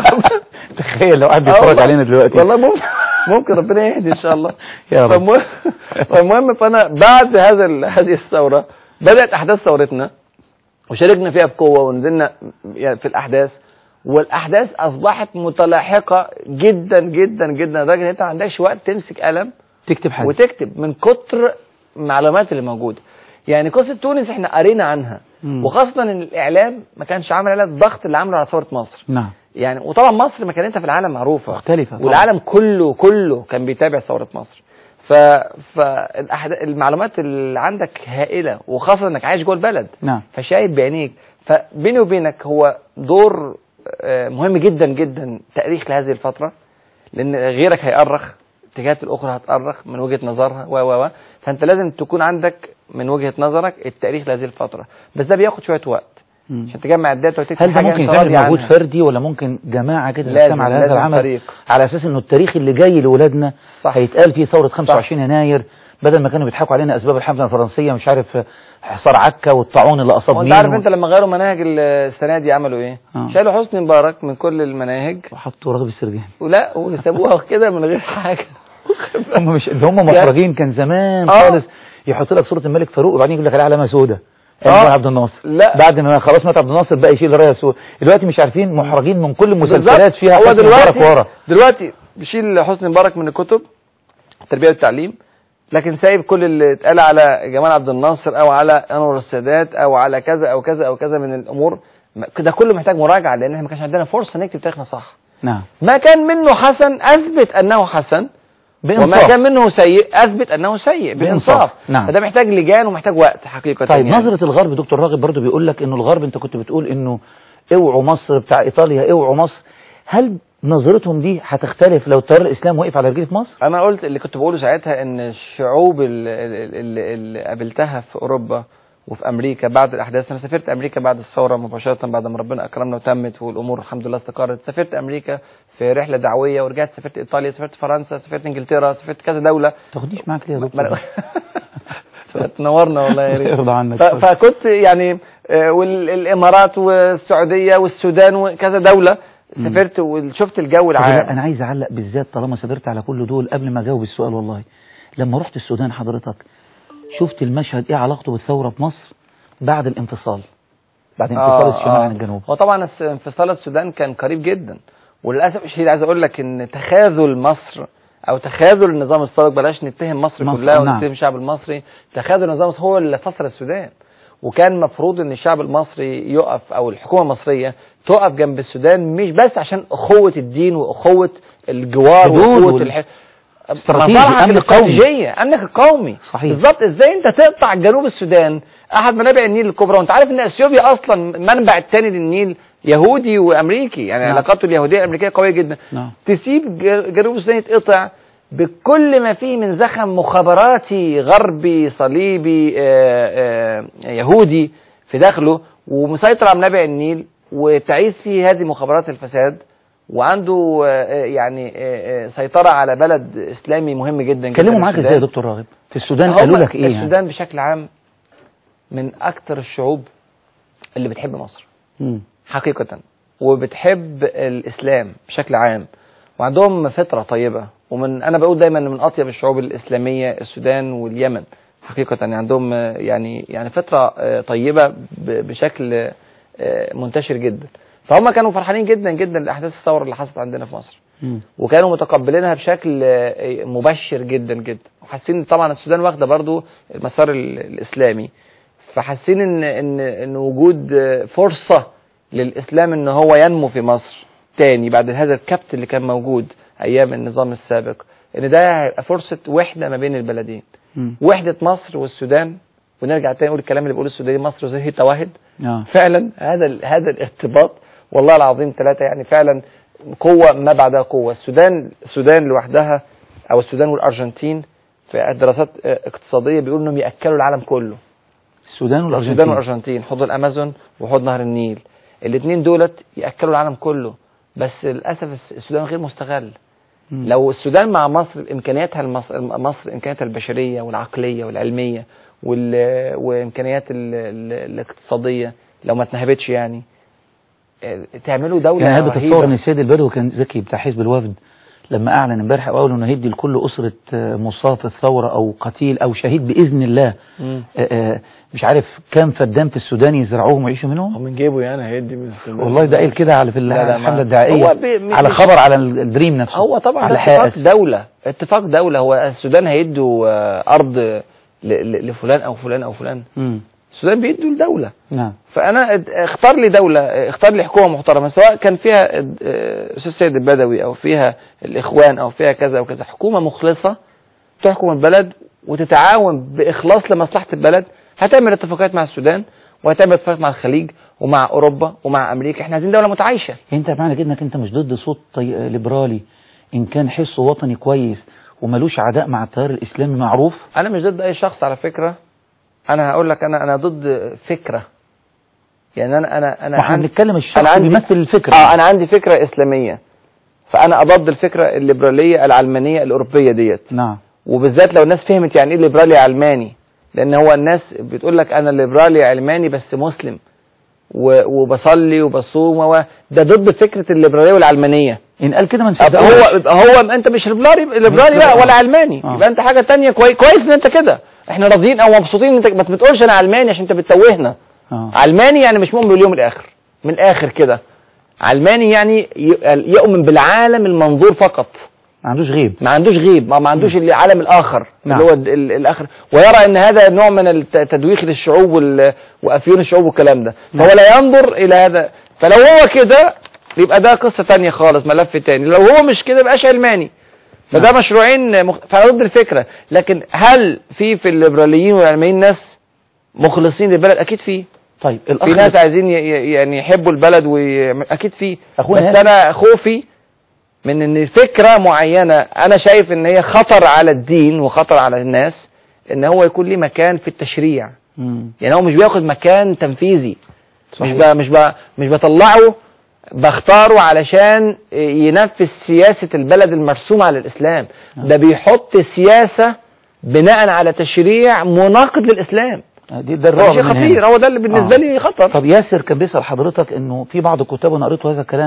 تخيل لو قاعد آه بيتفرج والله. علينا دلوقتي والله ممكن ممكن ربنا يهدي ان شاء الله يا رب. فالمهم فالمهم فانا بعد هذا ال- هذه الثوره بدات احداث ثورتنا وشاركنا فيها بقوه ونزلنا يعني في الاحداث والاحداث اصبحت متلاحقه جدا جدا جدا لدرجه ان انت ما عندكش وقت تمسك قلم تكتب حاجه وتكتب من كتر المعلومات اللي موجوده يعني قصه تونس احنا قرينا عنها مم. وخاصه ان الاعلام ما كانش عامل عليها الضغط اللي عمله على ثوره مصر نعم يعني وطبعا مصر مكانتها في العالم معروفه مختلفة طبعا. والعالم كله كله كان بيتابع ثوره مصر ف فالمعلومات اللي عندك هائله وخاصه انك عايش جوه البلد نعم فشايف بعينيك فبيني وبينك هو دور آه، مهم جدا جدا تاريخ لهذه الفتره لان غيرك هيأرخ الاتجاهات الاخرى هتأرخ من وجهه نظرها و و و فانت لازم تكون عندك من وجهه نظرك التاريخ لهذه الفتره بس ده بياخد شويه وقت مم. عشان تجمع الداتا وتكتب هل ده حاجة ممكن أنت يتعمل راضي مجهود عنها. فردي ولا ممكن جماعه كده لازم- تجتمع على هذا لازم العمل فريق. على اساس انه التاريخ اللي جاي لاولادنا صح. هيتقال فيه ثوره 25 يناير بدل ما كانوا بيضحكوا علينا اسباب الحمله الفرنسيه مش عارف حصار عكا والطاعون اللي اصاب وانت مين عارف و- انت لما غيروا مناهج ال- السنه دي عملوا ايه؟ آه. شالوا حسني مبارك من كل المناهج وحطوا راغب السرجاني ولا وسابوها كده من غير حاجه هم مش اللي هم محرجين كان زمان آه. خالص يحط لك صوره الملك فاروق وبعدين يقول لك عليها علامه سوداء آه. آه. عبد الناصر لا. بعد ما خلاص مات عبد الناصر بقى يشيل رايه سوداء دلوقتي مش عارفين محرجين من كل المسلسلات بالظبط. فيها هو حسني مبارك دلوقتي ورا دلوقتي بيشيل حسني مبارك من الكتب التربيه والتعليم لكن سايب كل اللي اتقال على جمال عبد الناصر او على انور السادات او على كذا او كذا او كذا من الامور ما- ده كله محتاج مراجعه لان احنا ما كانش عندنا فرصه نكتب تاريخنا صح نعم ما كان منه حسن اثبت انه حسن وما بإنصاف. كان منه سيء اثبت انه سيء بإنصاف. بانصاف نعم. فده محتاج لجان ومحتاج وقت حقيقه طيب يعني. نظرة الغرب دكتور راغب برضو بيقول لك انه الغرب انت كنت بتقول انه اوعوا مصر بتاع ايطاليا اوعوا مصر هل نظرتهم دي هتختلف لو التيار الاسلام وقف على رجليه في مصر؟ انا قلت اللي كنت بقوله ساعتها ان الشعوب اللي, اللي, اللي قابلتها في اوروبا وفي امريكا بعد الاحداث انا سافرت امريكا بعد الثوره مباشره بعد ما ربنا اكرمنا وتمت والامور الحمد لله استقرت سافرت امريكا في رحله دعويه ورجعت سافرت ايطاليا سافرت فرنسا سافرت انجلترا سافرت كذا دوله تاخدنيش معاك ليه يا ما- دكتور؟ تنورنا والله يا ريت يرضى عنك ف- فكنت يعني آه، والامارات والسعوديه والسودان وكذا دوله مم. سافرت وشفت الجو طب لا العام انا عايز اعلق بالذات طالما سافرت على كل دول قبل ما اجاوب السؤال والله لما رحت السودان حضرتك شفت المشهد ايه علاقته بالثوره في مصر بعد الانفصال بعد انفصال الشمال عن الجنوب هو طبعا الس- انفصال السودان كان قريب جدا وللاسف الشديد عايز اقول لك ان تخاذل مصر او تخاذل النظام السابق بلاش نتهم مصر, مصر، كلها نعم. ونتهم الشعب المصري تخاذل النظام هو اللي فصل السودان وكان المفروض ان الشعب المصري يقف او الحكومه المصريه تقف جنب السودان مش بس عشان اخوه الدين واخوه الجوار حدود واخوه وال- الح... استراتيجي، مصالحك أمن الاستراتيجيه امنك القومي صحيح. بالظبط ازاي انت تقطع جنوب السودان احد منابع النيل الكبرى وانت عارف ان اثيوبيا اصلا المنبع الثاني للنيل يهودي وامريكي يعني نعم. علاقاته اليهوديه الامريكيه قويه جدا نعم تسيب ج- جنوب السودان يتقطع بكل ما فيه من زخم مخابراتي غربي صليبي آه، آه، يهودي في داخله ومسيطر على منابع النيل وتعيش فيه هذه مخابرات الفساد وعنده آه، آه، يعني آه، آه، سيطرة على بلد إسلامي مهم جدا جدا كلموا معاك ازاي يا السودان. دكتور راغب في السودان هم قالوا لك ايه يعني؟ السودان بشكل عام من أكثر الشعوب اللي بتحب مصر مم. حقيقة وبتحب الإسلام بشكل عام وعندهم فطرة طيبة ومن أنا بقول دايما إن من أطيب الشعوب الإسلامية السودان واليمن حقيقة يعني عندهم آه، يعني يعني فطرة آه، طيبة ب- بشكل آه، منتشر جدا فهم كانوا فرحانين جدا جدا لأحداث الثورة اللي حصلت عندنا في مصر مم. وكانوا متقبلينها بشكل آه، مبشر جدا جدا وحاسين طبعا السودان واخده برضو المسار ال- الاسلامي فحاسين ان ان ان وجود آه، فرصه للاسلام ان هو ينمو في مصر تاني بعد هذا الكبت اللي كان موجود ايام النظام السابق ان ده هيبقى فرصه وحده ما بين البلدين مم. وحده مصر والسودان ونرجع تاني نقول الكلام اللي بيقوله السوداني مصر زي توحد آه. فعلا هذا ال- هذا الارتباط والله العظيم ثلاثة يعني فعلا قوة ما بعدها قوة السودان السودان لوحدها أو السودان والأرجنتين في الدراسات آه، اقتصادية بيقولوا إنهم يأكلوا العالم كله السودان والارجنتين السودان والأرجنتين حوض الأمازون وحوض نهر النيل الاثنين دولت يأكلوا العالم كله بس للأسف الس- السودان غير مستغل مم. لو السودان مع مصر بامكانياتها المصر, مصر امكانياتها البشريه والعقليه والعلميه وال... وامكانيات ال... ال... الاقتصاديه لو ما اتنهبتش يعني آه، تعملوا دوله كان هذا رهيبة. تتصور ان السيد البدوي كان ذكي بتاع حزب الوفد لما اعلن امبارح او انه هيدي لكل اسره آه، مصاب في الثوره او قتيل او شهيد باذن الله مم. آه، آه، مش عارف كام فدان في السودان يزرعوهم ويعيشوا منهم هو من جيبه يعني هيدي من السودان والله ده قايل كده على في لا، لا، ما- الحمله الدعائيه هو بي- على مش- خبر على ال- الدريم نفسه هو طبعا على ده اتفاق حائس دوله اتفاق دوله هو السودان هيدوا آه، ارض ل... ل... لفلان او فلان او فلان مم. السودان بيدوا لدوله نعم فانا اد- اختار لي دوله اختار لي حكومه محترمه سواء كان فيها اد- اه، استاذ سيد البدوي او فيها الاخوان او فيها كذا او كذا حكومه مخلصه تحكم البلد وتتعاون باخلاص لمصلحه البلد هتعمل اتفاقات مع السودان وهتعمل اتفاقات مع الخليج ومع اوروبا ومع امريكا احنا عايزين دوله متعايشه انت معنى كده انك انت مش ضد صوت طي... ليبرالي ان كان حسه وطني كويس وملوش عداء مع التيار الاسلامي معروف انا مش ضد اي شخص على فكره انا هقول لك انا انا ضد فكره يعني انا انا انا واحنا عندي- بنتكلم الشخص أنا عندي- بيمثل الفكره اه انا عندي فكره اسلاميه فانا اضد الفكره الليبراليه العلمانيه الاوروبيه ديت نعم وبالذات لو الناس فهمت يعني ايه ليبرالي علماني لان هو الناس بتقول لك انا ليبرالي علماني بس مسلم و- وبصلي وبصوم و ده ضد فكره الليبراليه والعلمانيه ان قال كده ما طب نصدقوش هو يبقى هو انت مش ليبرالي ليبرالي بقى ولا علماني آه. يبقى انت حاجه تانية كويس كويس ان انت كده احنا راضيين او مبسوطين ان انت ما بتقولش انا علماني عشان انت بتتوهنا آه. علماني يعني مش مؤمن باليوم الاخر من الاخر كده علماني يعني ي- يؤمن بالعالم المنظور فقط ما عندوش غيب ما عندوش غيب ما, ما عندوش العالم الاخر نعم. اللي هو ال- ال- الاخر ويرى ان هذا نوع من التدويخ للشعوب وال- وافيون الشعوب والكلام ده فهو لا ينظر الى هذا فلو هو كده يبقى ده قصه تانية خالص ملف تاني لو هو مش كده يبقاش علماني فده مشروعين مخ... فانا ضد الفكره لكن هل في في الليبراليين والعلمانيين ناس مخلصين للبلد اكيد في طيب في الاخ ناس عايزين ي- ي- يعني يحبوا البلد ويعمل- اكيد في أخونا بس هاني. انا خوفي من ان فكره معينه انا شايف ان هي خطر على الدين وخطر على الناس ان هو يكون ليه مكان في التشريع مم. يعني هو مش بياخد مكان تنفيذي مش صحيح. ب... مش ب... مش بطلعه بختاره علشان ينفذ سياسة البلد المرسومة على الإسلام ده بيحط سياسة بناء على تشريع مناقض للإسلام دي ده ده الرعب شيء من هنا. خطير هو ده اللي بالنسبة آه. لي خطر طب ياسر كان بيسأل حضرتك انه في بعض الكتاب وانا قريته هذا الكلام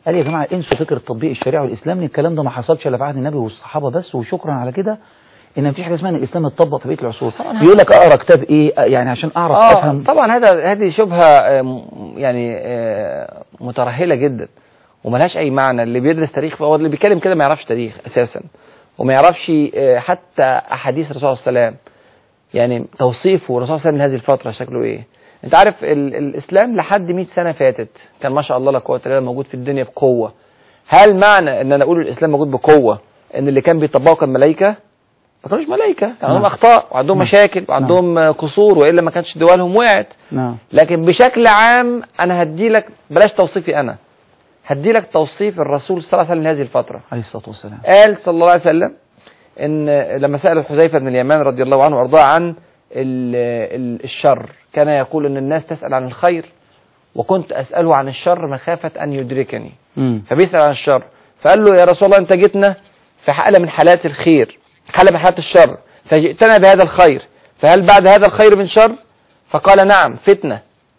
قال يا جماعة انسوا فكرة تطبيق الشريعة والإسلام لأن الكلام ده ما حصلش إلا في عهد النبي والصحابة بس وشكرا على كده إن مفيش حاجة اسمها إن الإسلام اتطبق في بقية العصور يقول لك أقرأ كتاب إيه يعني عشان أعرف اه أفهم طبعا هذا هذه شبهه آه، م- يعني آه، مترهله جدا وملهاش اي معنى اللي بيدرس تاريخ هو اللي بيتكلم كده ما يعرفش تاريخ اساسا وما يعرفش آه، حتى احاديث الرسول صلى الله عليه وسلم يعني توصيفه الرسول صلى الله عليه وسلم لهذه الفتره شكله ايه انت عارف ال الاسلام لحد 100 سنه فاتت كان ما شاء الله لا قوه الا بالله موجود في الدنيا بقوه هل معنى ان انا اقول الاسلام موجود بقوه ان اللي كان بيطبقه كان ملائكه ما كانوش ملائكه كان عندهم نعم. اخطاء وعندهم نعم. مشاكل وعندهم آه، قصور والا ما كانتش دولهم وقعت نعم لكن بشكل عام انا هدي لك بلاش توصيفي انا هدي لك توصيف الرسول صلى الله عليه وسلم لهذه الفتره عليه الصلاة والسلام قال صلى الله عليه وسلم ان لما سال حذيفه بن اليمان رضي الله عنه وارضاه عن ال- ال- الشر كان يقول ان الناس تسال عن الخير وكنت اساله عن الشر مخافه ان يدركني مم. فبيسال عن الشر فقال له يا رسول الله انت جئتنا في حاله من حالات الخير حاله من حالات الشر فجئتنا بهذا الخير فهل بعد هذا الخير من شر فقال نعم فتنه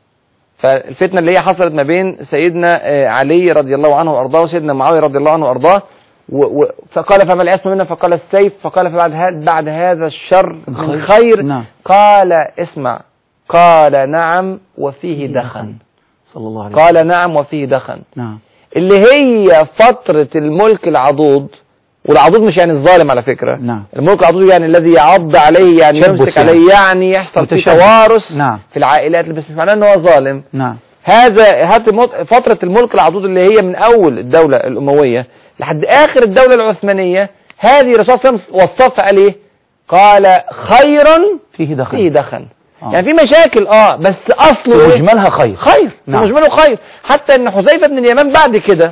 فالفتنه اللي هي حصلت ما بين سيدنا آه، علي رضي الله عنه وارضاه وسيدنا معاويه رضي الله عنه وارضاه و- و- فقال فما الاسم منا فقال السيف فقال فبعد هذا بعد هذا الشر من خير نعم قال اسمع قال نعم وفيه دخن صلى الله عليه وسلم قال نعم وفيه دخن نعم اللي هي فترة الملك العضوض والعضوض مش يعني الظالم على فكرة نعم الملك العضوض يعني الذي يعض عليه يعني تشبث يمسك يعني. عليه يعني يحصل فيه متشبث. توارث نعم في العائلات بس مش معناه ان هو ظالم نعم هذا هذه مط- فترة الملك العضوض اللي هي من أول الدولة الأموية لحد آخر الدولة العثمانية هذه الرسول صلى الله عليه وسلم وصفها قال إيه؟ قال خيرا فيه دخل فيه دخن آه. يعني في مشاكل اه بس اصله في إيه؟ مجملها خير خير نعم. نعم. مجمله خير حتى ان حذيفه بن اليمان بعد كده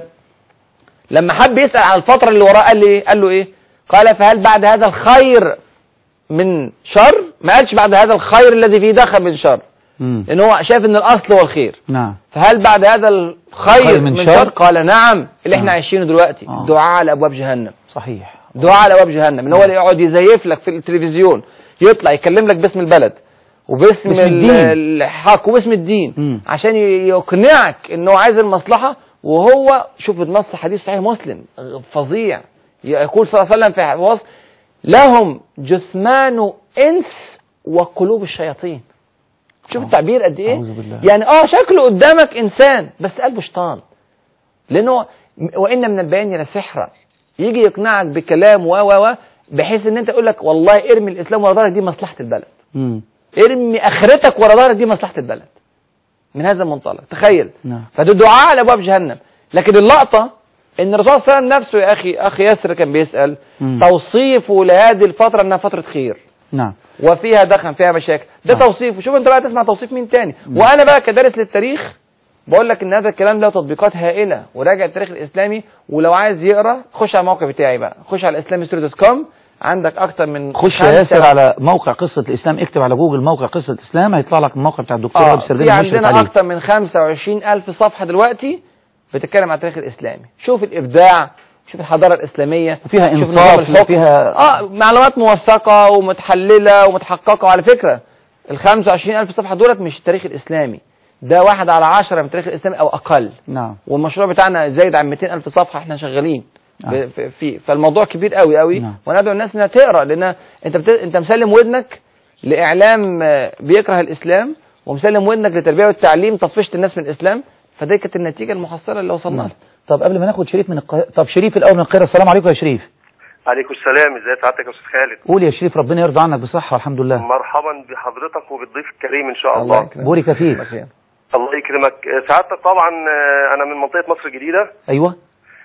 لما حب يسال عن الفتره اللي وراه قال ايه قال له ايه قال فهل بعد هذا الخير من شر ما قالش بعد هذا الخير الذي فيه دخل من شر مم. لان هو شايف ان الاصل هو الخير نعم فهل بعد هذا الخير خير من من, شر؟ شر قال نعم اللي احنا آه. عايشينه دلوقتي آه. دعاء على ابواب جهنم صحيح دعاء على ابواب جهنم ان هو اللي يقعد يزيف لك في التلفزيون يطلع يكلم لك باسم البلد وباسم باسم ال- الدين. الحق وباسم الدين مم. عشان ي- يقنعك ان هو عايز المصلحه وهو شوف النص حديث صحيح مسلم فظيع يقول صلى الله عليه وسلم في وصف لهم جثمان انس وقلوب الشياطين شوف التعبير قد ايه أعوذ بالله. يعني اه شكله قدامك انسان بس قلبه شيطان لانه وان من البيان لسحرا يجي يقنعك بكلام و و و بحيث ان انت يقول لك والله ارمي الاسلام ورا ظهرك دي مصلحه البلد مم. ارمي اخرتك ورا ظهرك دي مصلحه البلد من هذا المنطلق تخيل نعم فده دعاء على ابواب جهنم لكن اللقطه ان الرسول صلى الله عليه وسلم نفسه يا اخي اخي ياسر كان بيسال مم. توصيفه لهذه الفتره انها فتره خير نعم وفيها دخن فيها مشاكل ده نعم. توصيفه شوف انت بقى تسمع توصيف مين تاني وانا بقى كدارس للتاريخ بقول لك ان هذا الكلام له تطبيقات هائله وراجع التاريخ الاسلامي ولو عايز يقرا خش على الموقع بتاعي بقى خش على اسلامي دوت كوم عندك اكتر من خش خمسة- يا ياسر على موقع قصة الإسلام اكتب على جوجل موقع قصة الإسلام هيطلع لك الموقع بتاع الدكتور اه وهاب في السرداني مشرف عندنا عليه اكتر من 25 الف صفحه دلوقتي بتتكلم عن التاريخ الاسلامي شوف الابداع شوف الحضاره الاسلاميه وفيها شوف إنصاف نظام الحكم. وفيها اه معلومات موثقه ومتحلله ومتحققه وعلى فكره ال 25 الف صفحه دولت مش التاريخ الاسلامي ده واحد على عشرة من التاريخ الاسلامي او اقل نعم والمشروع بتاعنا زايد عن 200 الف صفحه احنا شغالين نعم. ب- في- في فالموضوع كبير قوي قوي نعم. وندعو الناس انها تقرا لان انت بت... انت مسلم ودنك لاعلام آه، بيكره الاسلام ومسلم ودنك للتربيه والتعليم طفشت الناس من الاسلام فدي كانت النتيجه المحصله اللي وصلنا نعم. لها طب قبل ما ناخد شريف من القاهرة طب شريف الأول من القاهرة السلام عليكم يا شريف عليكم السلام ازي سعادتك يا استاذ خالد قول يا شريف ربنا يرضى عنك بصحة والحمد لله مرحبا بحضرتك وبالضيف الكريم ان شاء الله بورك فيك الله يكرمك آه، سعادتك طبعا آه، انا من منطقه مصر الجديده أيوه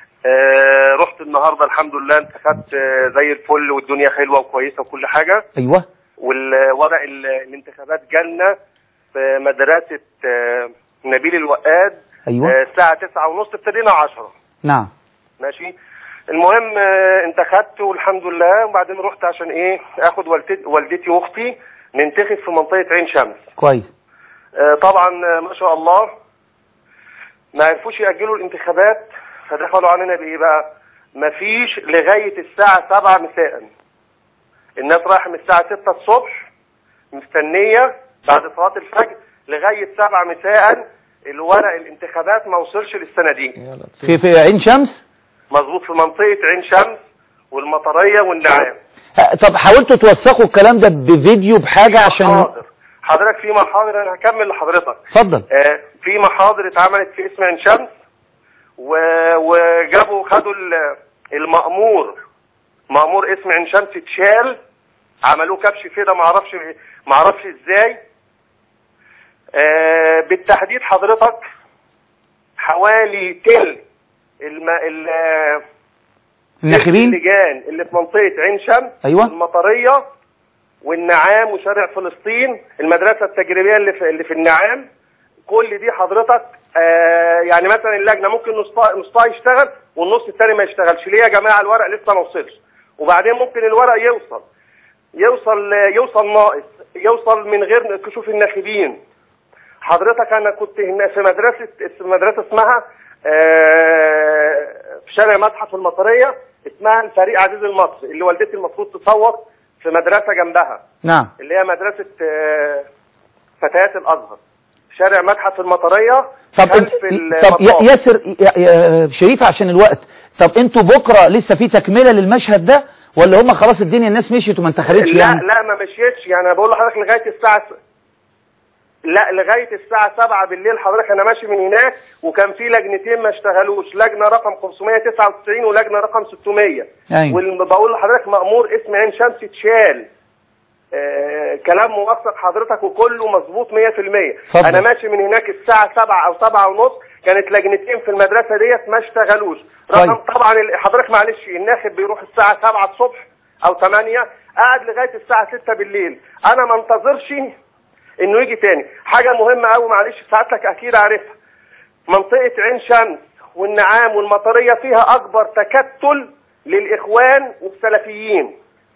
آه، رحت النهارده الحمد لله انتخبت آه، زي الفل والدنيا حلوه وكويسه وكل حاجه أيوه والورق ال- الانتخابات جالنا في مدرسه آه، نبيل الوقاد أيوه آه، الساعه 9 ونص ابتدينا 10 نعم ماشي المهم آه، انتخبت والحمد لله وبعدين رحت عشان ايه اخد والدتي والدتي واختي ننتخب في منطقه عين شمس كويس آه، طبعا آه، ما شاء الله ما عرفوش يأجلوا الانتخابات فدخلوا علينا بإيه بقى مفيش لغاية الساعة 7 مساء الناس رايحة من الساعة 6 الصبح مستنية بعد صلاة الفجر لغاية 7 مساء الورق الانتخابات ما وصلش للصناديق في في عين شمس مظبوط في منطقه عين شمس والمطريه والنعام ها، طب حاولتوا توثقوا الكلام ده بفيديو بحاجة عشان محاضر حضرتك في محاضر انا هكمل لحضرتك اتفضل آه، في محاضر اتعملت في اسم عين شمس و- وجابوا خدوا ال- المأمور مأمور اسم عين شمس اتشال عملوه كبش كده معرفش معرفش ازاي آه، بالتحديد حضرتك حوالي تلت الم... ال... الناخبين اللجان اللي في منطقة عين شمس أيوة. المطرية والنعام وشارع فلسطين المدرسة التجريبية اللي في, اللي في النعام كل دي حضرتك آه يعني مثلا اللجنة ممكن نصها نصها يشتغل والنص التاني ما يشتغلش ليه يا جماعة الورق لسه ما وصلش وبعدين ممكن الورق يوصل يوصل يوصل ناقص يوصل من غير كشوف الناخبين حضرتك انا كنت هنا في مدرسه في مدرسه اسمها آه، في شارع متحف المطريه اسمها الفريق عزيز المصري اللي والدتي المفروض تصوت في مدرسه جنبها نعم اللي هي مدرسه آه، فتيات الازهر شارع متحف المطريه طب انت خلف طب المطار. ي- ياسر ي- ي- شريف عشان الوقت طب انتوا بكره لسه في تكمله للمشهد ده ولا هم خلاص الدنيا الناس مشيت وما انتخبتش لا يعني لا ما مشيتش يعني انا بقول لحضرتك لغايه الساعه س- لا لغايه الساعه 7 بالليل حضرتك انا ماشي من هناك وكان في لجنتين ما اشتغلوش لجنه رقم 599 ولجنه رقم 600 أيوة. وبقول لحضرتك مأمور اسم عين شمس اتشال آه كلام موثق حضرتك وكله مظبوط 100% اتفضل. انا ماشي من هناك الساعه 7 او 7 ونص كانت لجنتين في المدرسه ديت ما اشتغلوش رقم طيب. طبعا ال- حضرتك معلش الناخب بيروح الساعه 7 الصبح او 8 قاعد لغايه الساعه 6 بالليل انا ما انتظرش انه يجي تاني حاجه مهمه قوي معلش ساعتك اكيد عارفها منطقه عين شمس والنعام والمطريه فيها اكبر تكتل للاخوان والسلفيين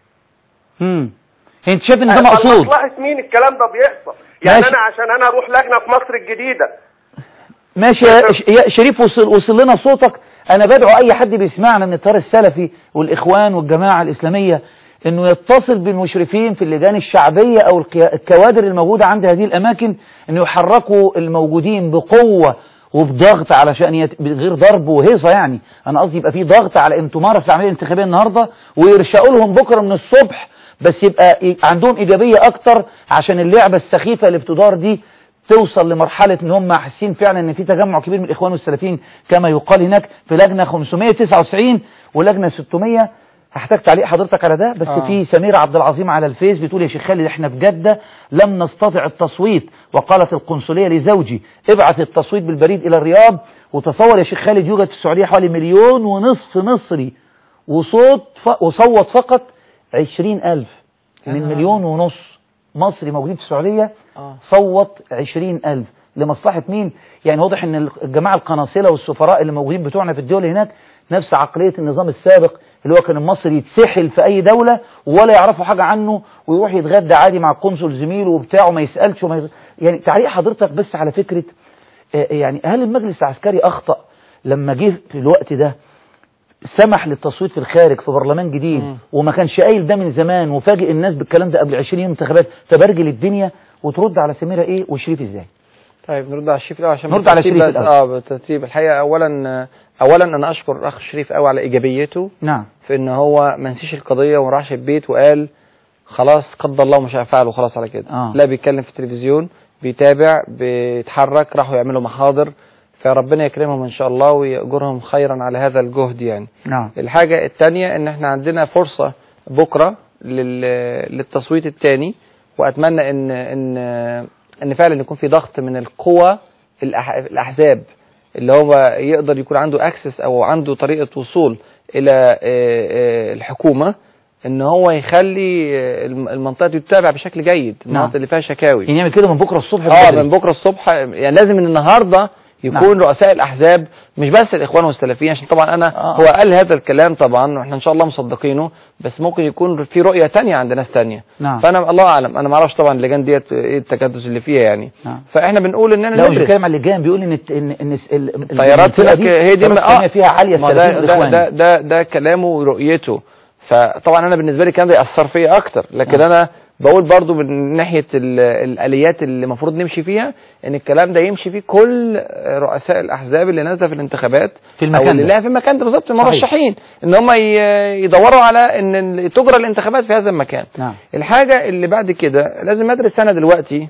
امم انت شايف ان ده مقصود مصلحه مين الكلام ده بيحصل يعني ماشي. انا عشان انا اروح لجنه في مصر الجديده ماشي يا ش- يا شريف وصل, وصل لنا صوتك انا بدعو اي حد بيسمعنا من التيار السلفي والاخوان والجماعه الاسلاميه انه يتصل بالمشرفين في اللجان الشعبيه او القيا- الكوادر الموجوده عند هذه الاماكن انه يحركوا الموجودين بقوه وبضغط علشان يت... غير ضرب وهيصه يعني انا قصدي يبقى في ضغط على ان تمارس العمليه الانتخابيه النهارده ويرشقوا لهم بكره من الصبح بس يبقى ي- عندهم ايجابيه اكتر عشان اللعبه السخيفه اللي بتدار دي توصل لمرحلة ان هم حاسين فعلا ان في تجمع كبير من الاخوان والسلفيين كما يقال هناك في لجنة 599 ولجنة 600 هحتاج تعليق حضرتك على ده بس آه. في سميرة عبد العظيم على الفيس بتقول يا شيخ خالد احنا في جدة لم نستطع التصويت وقالت القنصلية لزوجي ابعث التصويت بالبريد الى الرياض وتصور يا شيخ خالد يوجد في السعودية حوالي مليون ونصف مصري وصوت ف... وصوت فقط عشرين ألف من مليون ونص مصري موجودين في السعودية آه. صوت عشرين ألف لمصلحة مين يعني واضح ان الجماعة القناصلة والسفراء اللي موجودين بتوعنا في الدول هناك نفس عقلية النظام السابق اللي هو كان المصري يتسحل في اي دولة ولا يعرفوا حاجة عنه ويروح يتغدى عادي مع القنصل زميله وبتاعه ما يسألش وما يز... يعني تعليق حضرتك بس على فكرة آه، يعني هل المجلس العسكري أخطأ لما جه في الوقت ده سمح للتصويت في الخارج في برلمان جديد مم. وما كانش قايل ده من زمان وفاجئ الناس بالكلام ده قبل 20 يوم انتخابات فبرجل الدنيا وترد على سميرة ايه وشريف ازاي طيب نرد على الشريف الاول عشان نرد على بالترتيب شريف بس- الأول. اه بالترتيب الحقيقه اولا اولا انا اشكر الاخ شريف قوي على ايجابيته نعم في ان هو ما نسيش القضيه وما راحش البيت وقال خلاص قدر الله مش هفعل وخلاص على كده آه. لا بيتكلم في التلفزيون بيتابع بيتحرك راحوا يعملوا محاضر فربنا يكرمهم ان شاء الله ويأجرهم خيرا على هذا الجهد يعني نعم الحاجة التانية ان احنا عندنا فرصة بكرة لل... للتصويت التاني واتمنى ان ان ان فعلا يكون في ضغط من القوى الأح... الاحزاب اللي هو يقدر يكون عنده اكسس او عنده طريقة وصول الى آه، آه، الحكومة ان هو يخلي آه، الم- المنطقة دي تتابع بشكل جيد المناطق اللي فيها شكاوي يعني يعمل كده من بكرة الصبح اه بدري. من بكره الصبح يعني لازم من النهارده يكون نعم. رؤساء الاحزاب مش بس الاخوان والسلفيين عشان طبعا انا آه. هو قال هذا الكلام طبعا واحنا ان شاء الله مصدقينه بس ممكن يكون في رؤيه تانية عند ناس تانية نعم فانا الله اعلم انا ما اعرفش طبعا اللجان ديت ايه التكدس اللي فيها يعني نعم فاحنا بنقول اننا لا مش ندرس بيتكلم على اللجان بيقول ان الت- ان ان ال- ال- الطيارات المنطقة لك هي دي الطيارات الإسلامية فيها عالية ما السلفيين ده, ده, والاخوان ده, ده, ده كلامه ورؤيته فطبعا انا بالنسبه لي الكلام ده ياثر فيا اكتر لكن نعم. انا بقول برضو من ناحيه ال- الاليات اللي المفروض نمشي فيها ان الكلام ده يمشي فيه كل رؤساء الاحزاب اللي نازله في الانتخابات في او المكان اللي ده. لها في المكان ده بالظبط صحيح. المرشحين ان هم ي- يدوروا على ان ال- تجرى الانتخابات في هذا المكان نعم الحاجه اللي بعد كده لازم ادرس انا دلوقتي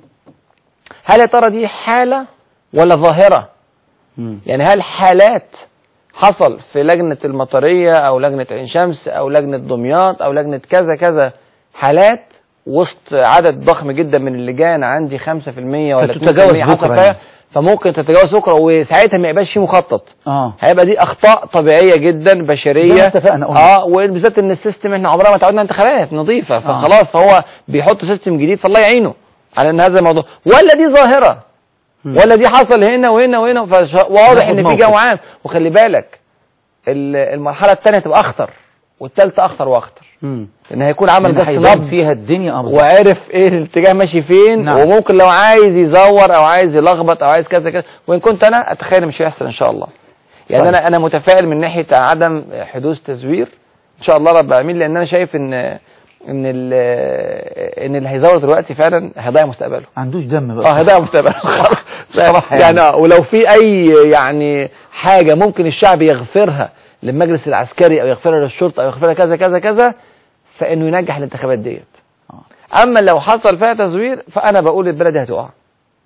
هل يا ترى دي حاله ولا ظاهره مم. يعني هل حالات حصل في لجنة المطرية أو لجنة عين شمس أو لجنة دمياط أو لجنة كذا كذا حالات وسط عدد ضخم جدا من اللجان عندي 5% ولا 2% فتتجاوز حصل بكرة فيها يعني. فممكن تتجاوز بكرة وساعتها ما يبقاش فيه مخطط اه هيبقى دي أخطاء طبيعية جدا زي ما بشرية اتفقنا قلنا. اه وبالذات ان السيستم احنا عمرنا ما تعودنا انتخابات نظيفة فخلاص فهو بيحط سيستم جديد فالله يعينه على ان هذا الموضوع ولا دي ظاهرة مم. ولا دي حصل هنا وهنا وهنا فواضح ناخد ان في موقف. جو عام وخلي بالك ال- المرحله الثانيه تبقى اخطر والثالثه اخطر واخطر مم. ان هيكون عمل لأن جس هيبان نبض فيها الدنيا اه بالظبط. وعرف ايه الاتجاه ماشي فين نعم. وممكن لو عايز يزور او عايز يلخبط او عايز كذا كذا وان كنت انا اتخيل مش هيحصل ان شاء الله يعني طيب. انا انا متفائل من ناحيه عدم حدوث تزوير ان شاء الله رب العالمين لان انا شايف ان ان ال- ان اللي هيزور دلوقتي فعلا هيضيع مستقبله ما عندوش دم بقى اه هيضيع مستقبله صراحة يعني يعني. آه، ولو في اي يعني حاجه ممكن الشعب يغفرها للمجلس العسكري او يغفرها للشرطه او يغفرها كذا كذا كذا فانه ينجح الانتخابات ديت اما لو حصل فيها تزوير فانا بقول البلد دي هتقع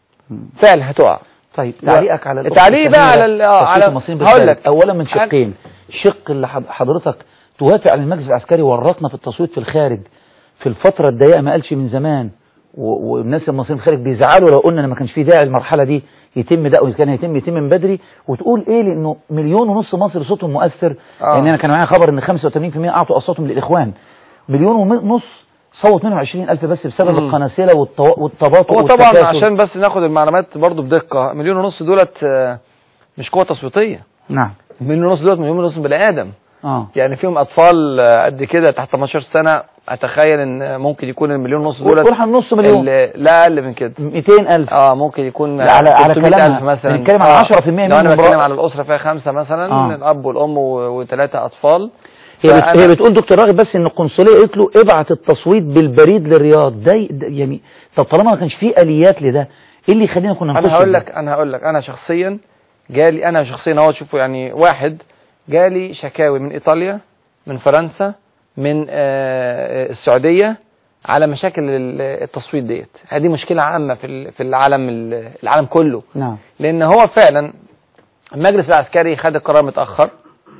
فعلا هتقع طيب تعليقك على الأخت التعليق بقى السميرة على ال- آه، تصويت على- المصريين هقول بالخارج. لك. اولا من شقين شق اللي حض- حضرتك توافق على المجلس العسكري ورطنا في التصويت في الخارج في الفتره الضيقه ما قالش من زمان و- والناس المصريين في الخارج بيزعلوا لو قلنا ان ما كانش في داعي المرحله دي يتم ده وكان هيتم يتم من بدري وتقول ايه لانه مليون ونص مصري صوتهم مؤثر آه. يعني انا كان معايا خبر ان 85% اعطوا اصواتهم للاخوان مليون ونص صوت منهم 20000 بس بسبب مم. القناصله والتوا- والتباطؤ هو طبعا والتكاسل. عشان بس ناخد المعلومات برضو بدقه مليون ونص دولت آه، مش قوه تصويتيه نعم مليون ونص دولت مليون ونص بني ادم اه يعني فيهم اطفال آه، قد كده تحت 18 سنه اتخيل ان ممكن يكون المليون ونص دولت قول عن نص مليون. ال- لا اقل من كده 200000 اه ممكن يكون لا، على- على 300 كلامها. ألف مثلا بنتكلم عن آه. 10% لو انا منهم بتكلم رأ- على الاسره فيها خمسه مثلا آه. الاب والام و- وثلاثه اطفال هي, بت... فأنا- هي بتقول دكتور راغب بس ان القنصليه قالت له ابعت التصويت بالبريد للرياض ده, ي- ده يعني طب طالما ما كانش فيه اليات لده ايه اللي يخلينا كنا نخش انا هقول في ده؟ لك انا هقول لك انا شخصيا جالي انا شخصيا اهو شوفوا يعني واحد جالي شكاوي من ايطاليا من فرنسا من آه، السعوديه على مشاكل ال- التصويت ديت هذه مشكله عامه في ال- في العالم ال- العالم كله نعم لان هو فعلا المجلس العسكري خد القرار متاخر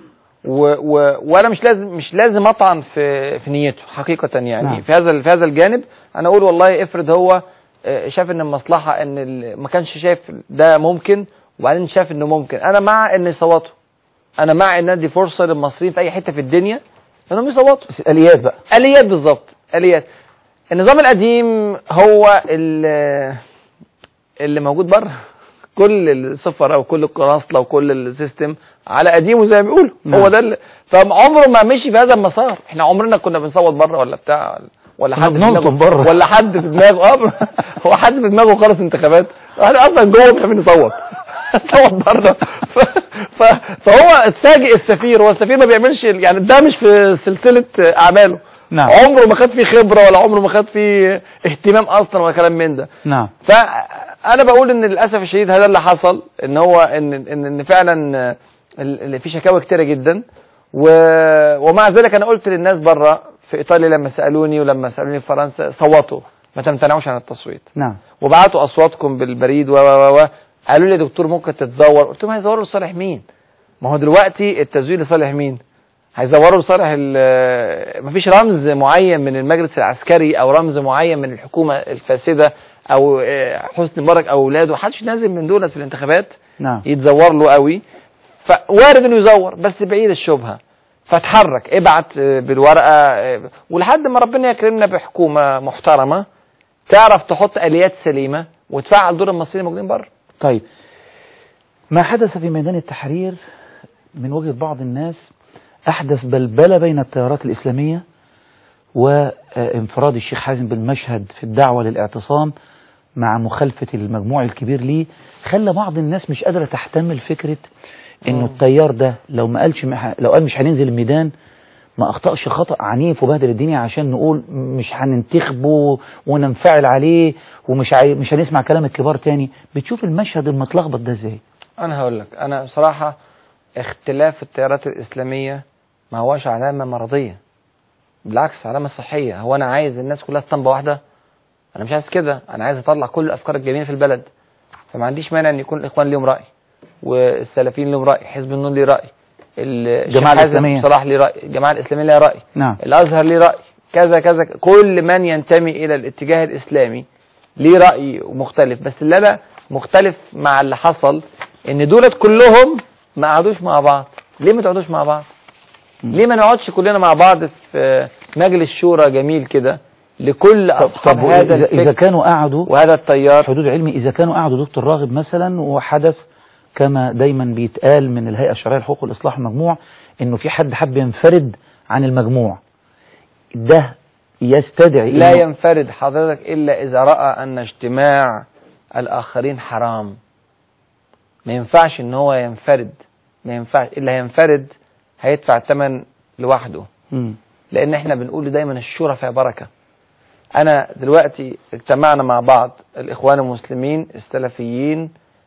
و و وانا مش لازم مش لازم اطعن في في نيته حقيقه يعني نعم. في هذا في هذا الجانب انا اقول والله افرض هو آه، شاف ان المصلحه ان ال- ما كانش شايف ده ممكن وبعدين شاف انه ممكن انا مع ان يصوتوا انا مع ان ادي فرصه للمصريين في اي حته في الدنيا انهم يصوتوا بس الاليات بقى اليات بالظبط اليات النظام القديم هو ال- اللي موجود بره كل السفراء وكل القناصله وكل السيستم على قديمه زي ما بيقولوا نعم. هو ده اللي فعمره ما مشي في هذا المسار احنا عمرنا كنا بنصوت بره ولا بتاع ولا كنا حد في بنلطم دماغه- بره. ولا حد في دماغه اه هو حد في دماغه خالص انتخابات احنا اصلا جوه مش عارفين نصوت نصوت بره ف... ف... فهو اتفاجئ السفير هو السفير ما بيعملش يعني ده مش في سلسله اعماله نعم. عمره ما خد فيه خبره ولا عمره ما خد فيه اهتمام اصلا ولا كلام من ده نعم فانا بقول ان للاسف الشديد هذا اللي حصل ان هو ان ان, إن فعلا آه، ال- اللي في شكاوى كتيره جدا و... ومع ذلك انا قلت للناس بره في ايطاليا لما سالوني ولما سالوني في فرنسا صوتوا ما تمتنعوش عن التصويت نعم وبعتوا اصواتكم بالبريد و و و قالوا لي يا دكتور ممكن تتزور قلت لهم هيزوروا لصالح مين ما هو دلوقتي التزوير لصالح مين هيزوروا لصالح ال- مفيش رمز معين من المجلس العسكري او رمز معين من الحكومه الفاسده او آه، حسني مبارك او اولاده محدش نازل من دولت في الانتخابات نعم يتزور له قوي فوارد انه يزور بس بعيد الشبهه فاتحرك ابعت آه، بالورقه آه، ولحد ما ربنا يكرمنا بحكومه محترمه تعرف تحط اليات سليمه وتفعل دور المصريين الموجودين بره طيب ما حدث في ميدان التحرير من وجهة بعض الناس أحدث بلبلة بين التيارات الإسلامية وانفراد الشيخ حازم بالمشهد في الدعوة للاعتصام مع مخالفة المجموع الكبير ليه خلى بعض الناس مش قادرة تحتمل فكرة انه التيار ده لو ما قالش مح... لو قال مش هننزل الميدان ما اخطأش خطأ عنيف وبهدل الدنيا عشان نقول مش هننتخبه وننفعل عليه ومش عاي... مش هنسمع كلام الكبار تاني بتشوف المشهد المتلخبط ده ازاي انا هقول لك انا بصراحه اختلاف التيارات الاسلاميه ما هوش علامه مرضيه بالعكس علامه صحيه هو انا عايز الناس كلها في طنبه واحده انا مش عايز كده انا عايز اطلع كل الافكار الجميله في البلد فما عنديش مانع ان يكون الاخوان ليهم راي والسلفيين لهم راي حزب النور ليه راي الشيخ الجماعة حازم الإسلامية. صلاح ليه راي الجماعه الاسلاميه لها راي نعم الازهر ليه راي كذا كذا كل من ينتمي الى الاتجاه الاسلامي ليه راي مختلف بس اللي انا مختلف مع اللي حصل ان دولت كلهم ما قعدوش مع بعض ليه ما تقعدوش مع بعض ليه ما نقعدش كلنا مع بعض في مجلس شورى جميل كده لكل اصحاب طب هذا إذا, إذا الفكر كانوا قعدوا وهذا التيار حدود علمي إذا كانوا قعدوا دكتور راغب مثلا وحدث كما دايما بيتقال من الهيئة الشرعية للحقوق والإصلاح المجموع إنه في حد حب ينفرد عن المجموع ده يستدعي لا إنه- ينفرد حضرتك إلا إذا رأى أن اجتماع الآخرين حرام ما ينفعش إن هو ينفرد ما ينفعش اللي هينفرد هيدفع الثمن لوحده مم. لأن إحنا بنقول دايما الشورى فيها بركة أنا دلوقتي اجتمعنا مع بعض الإخوان المسلمين السلفيين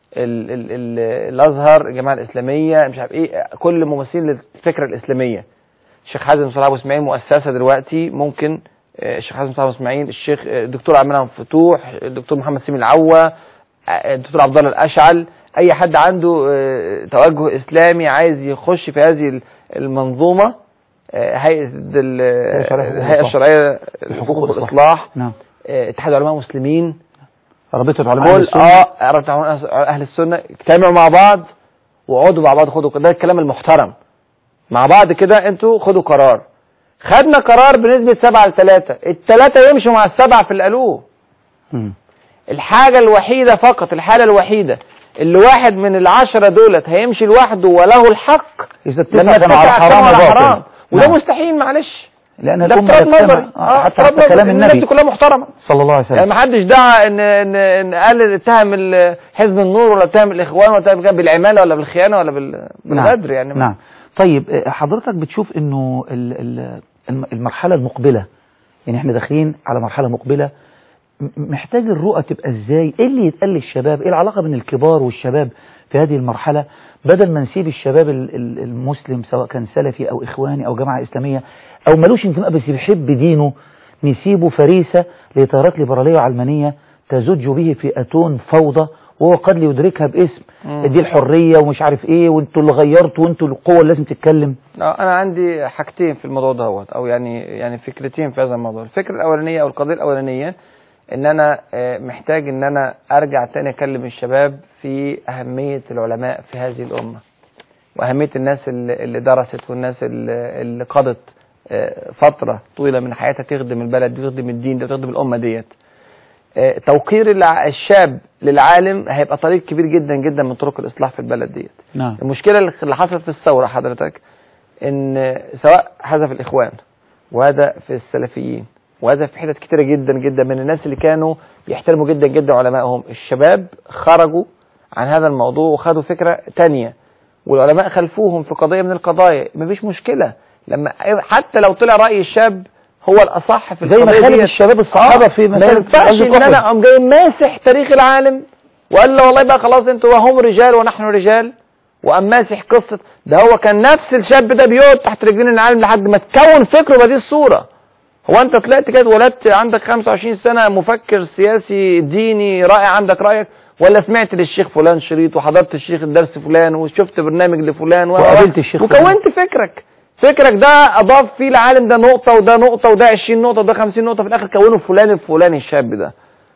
ال ال ال الأزهر الجماعة الإسلامية مش عارف إيه كل ممثلين للفكرة الإسلامية الشيخ حازم صلاح ابو اسماعيل مؤسسه دلوقتي ممكن آه، الشيخ حازم صلاح ابو اسماعيل الشيخ آه، الدكتور عبد المنعم فتوح الدكتور محمد سامي العوا آه، الدكتور عبد الله الاشعل اي حد عنده آه، توجه اسلامي عايز يخش في هذه المنظومه آه، هيئه ال- الهيئه الشرعيه للحقوق والاصلاح نعم آه، اتحاد علماء مسلمين رابطة علماء كل السنة. اه رابطة علماء اهل السنه اجتمعوا مع بعض وقعدوا مع بعض خدوا ده الكلام المحترم مع بعض كده انتوا خدوا قرار خدنا قرار بنسبة سبعة لثلاثة الثلاثة يمشوا مع السبعة في اللي قالوه مم. الحاجة الوحيدة فقط الحالة الوحيدة اللي واحد من العشرة دولت هيمشي لوحده وله الحق إذا لما التسعة كانوا على التسعة حرام كانوا على وباطل. حرام وده نعم. مستحيل معلش لأن ده الأمة افتراض تجتمع. نظري آه، حتى افتراض حتى نظري. كلام الناس النبي دي كلها محترمة صلى الله عليه يعني وسلم ما حدش دعا ان ان ان قال اتهم ال- حزب النور ولا اتهم الاخوان ولا اتهم كان بالعماله ولا بالخيانه ولا بال- بالغدر يعني نعم طيب آه، حضرتك بتشوف انه ال- ال- الم- المرحلة المقبلة يعني احنا داخلين على مرحلة مقبلة م- محتاج الرؤى تبقى ازاي ايه اللي يتقال للشباب ايه العلاقة بين الكبار والشباب في هذه المرحلة بدل ما نسيب الشباب ال- ال- المسلم سواء كان سلفي او اخواني او جماعة اسلامية او ملوش انتماء بس بيحب دينه نسيبه فريسة لتيارات ليبرالية وعلمانية تزج به في اتون فوضى وهو قد ليدركها باسم مم. دي الحرية ومش عارف ايه وانتوا اللي غيرتوا وانتوا القوة اللي لازم تتكلم اه انا عندي حاجتين في الموضوع دوت او يعني يعني فكرتين في هذا الموضوع الفكره الاولانيه او القضيه الاولانيه ان انا آه، محتاج ان انا ارجع تاني اكلم الشباب في اهميه العلماء في هذه الامه واهميه الناس اللي اللي درست والناس اللي اللي قضت آه، فتره طويله من حياتها تخدم البلد دي وتخدم الدين ده وتخدم الامه ديت آه، توقير الع- الشاب للعالم هيبقى طريق كبير جدا جدا من طرق الاصلاح في البلد ديت نعم المشكله اللي حصلت في الثوره حضرتك ان سواء هذا في الاخوان وهذا في السلفيين وهذا في حتت كتيره جدا جدا من الناس اللي كانوا بيحترموا جدا جدا علمائهم الشباب خرجوا عن هذا الموضوع وخدوا فكره تانية والعلماء خلفوهم في قضيه من القضايا مفيش مشكله لما حتى لو طلع راي الشاب هو الاصح في زي ما القضية خالد ديت. الشباب الصحابة آه، في ما مسألة ينفعش غزوة ان انا أحد. اقوم جاي ماسح تاريخ العالم وقال له والله بقى خلاص انتوا هم رجال ونحن رجال وقام ماسح قصه ده هو كان نفس الشاب ده بيقعد تحت رجلين العالم لحد ما تكون فكره بهذه الصوره هو انت طلعت كده اتولدت عندك 25 سنه مفكر سياسي ديني رائع عندك رايك ولا سمعت للشيخ فلان شريط وحضرت الشيخ الدرس فلان وشفت برنامج لفلان و- وقابلت الشيخ فلان. وكونت فكرك فكرك ده اضاف فيه العالم ده نقطه وده نقطه وده 20 نقطه وده 50 نقطه في الاخر كونه فلان الفلاني الشاب ده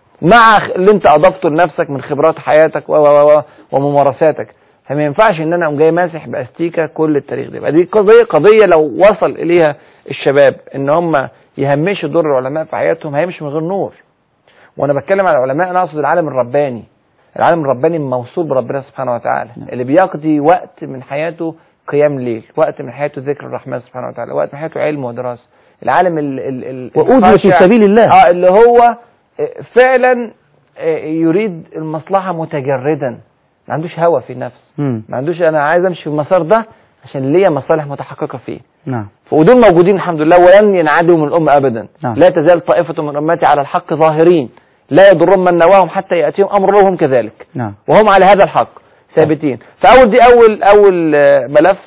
مع خ- اللي انت اضفته لنفسك من خبرات حياتك و و و وممارساتك فما ينفعش ان انا اقوم جاي ماسح باستيكه كل التاريخ ده يبقى دي قضيه قضيه لو وصل اليها الشباب ان هم يهمشوا دور العلماء في حياتهم هيمشوا من غير نور وانا بتكلم على العلماء انا اقصد العالم الرباني العالم الرباني الموصول بربنا سبحانه وتعالى اللي بيقضي وقت من حياته قيام ليل وقت من حياته ذكر الرحمن سبحانه وتعالى وقت من حياته علم ودراسه العالم ال ال ال وأوذي في الخاشع- سبيل الله. اه اللي هو آه، فعلا آه، يريد المصلحة متجردا ما عندوش هوى في النفس مم. ما عندوش انا عايز امشي في المسار ده عشان ليا مصالح متحققه فيه نعم ودول موجودين الحمد لله ولن ينعدموا من الأمة أبدا نعم. لا تزال طائفة من أمتي على الحق ظاهرين لا يضرهم من نواهم حتى يأتيهم أمر الله وهم كذلك نعم وهم على هذا الحق ثابتين فأول دي أول أول آه، ملف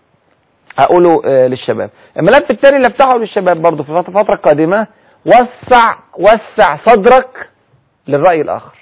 هقوله آه، للشباب الملف الثاني اللي افتحه للشباب برضه في الفترة الفترة القادمة وسع وسع صدرك للرأي الآخر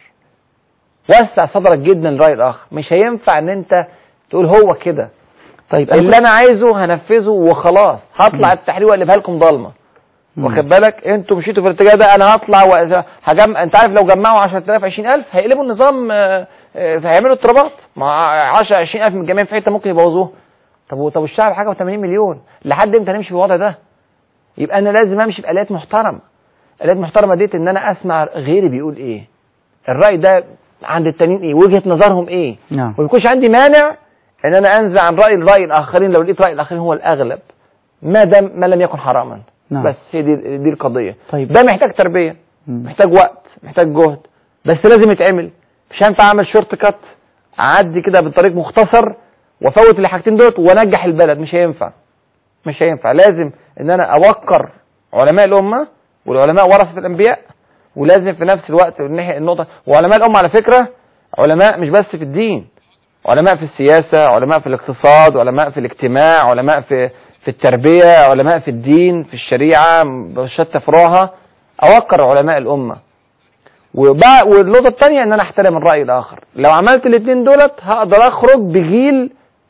وسع صدرك جدا للرأي الآخر مش هينفع ان انت تقول هو كده طيب اللي انا عايزه هنفذه وخلاص هطلع التحرير واقلبها لكم ضلمه واخد بالك انتوا مشيتوا في الاتجاه ده انا هطلع وهجمع انت عارف لو جمعوا 10000 20000 هيقلبوا النظام آه، آه، هيعملوا اضطرابات مع 10 20000 من الجميع في حته ممكن يبوظوها طب و- طب الشعب حاجه و80 مليون لحد امتى هنمشي بالوضع ده يبقى انا لازم امشي بالات محترمه الات محترمه ديت ان انا اسمع غيري بيقول ايه الراي ده عند التانيين ايه وجهه نظرهم ايه نعم وما يكونش عندي مانع ان انا انزع عن راي الراي الاخرين لو لقيت راي الاخرين هو الاغلب ما دام ما لم يكن حراما نعم. بس هي دي دي القضيه طيب. ده محتاج تربيه مم. محتاج وقت محتاج جهد بس لازم يتعمل مش هينفع اعمل شورت كات اعدي كده بطريق مختصر وافوت الحاجتين دول وانجح البلد مش هينفع مش هينفع لازم ان انا اوقر علماء الامه والعلماء ورثه الانبياء ولازم في نفس الوقت الناحيه النقطه وعلماء الامه على فكره علماء مش بس في الدين علماء في السياسه علماء في الاقتصاد علماء في الاجتماع علماء في في التربيه علماء في الدين في الشريعه بشتى فروعها اوقر علماء الامه وبقى والنقطه الثانيه ان انا احترم الراي الاخر لو عملت الاثنين دولت هقدر اخرج بجيل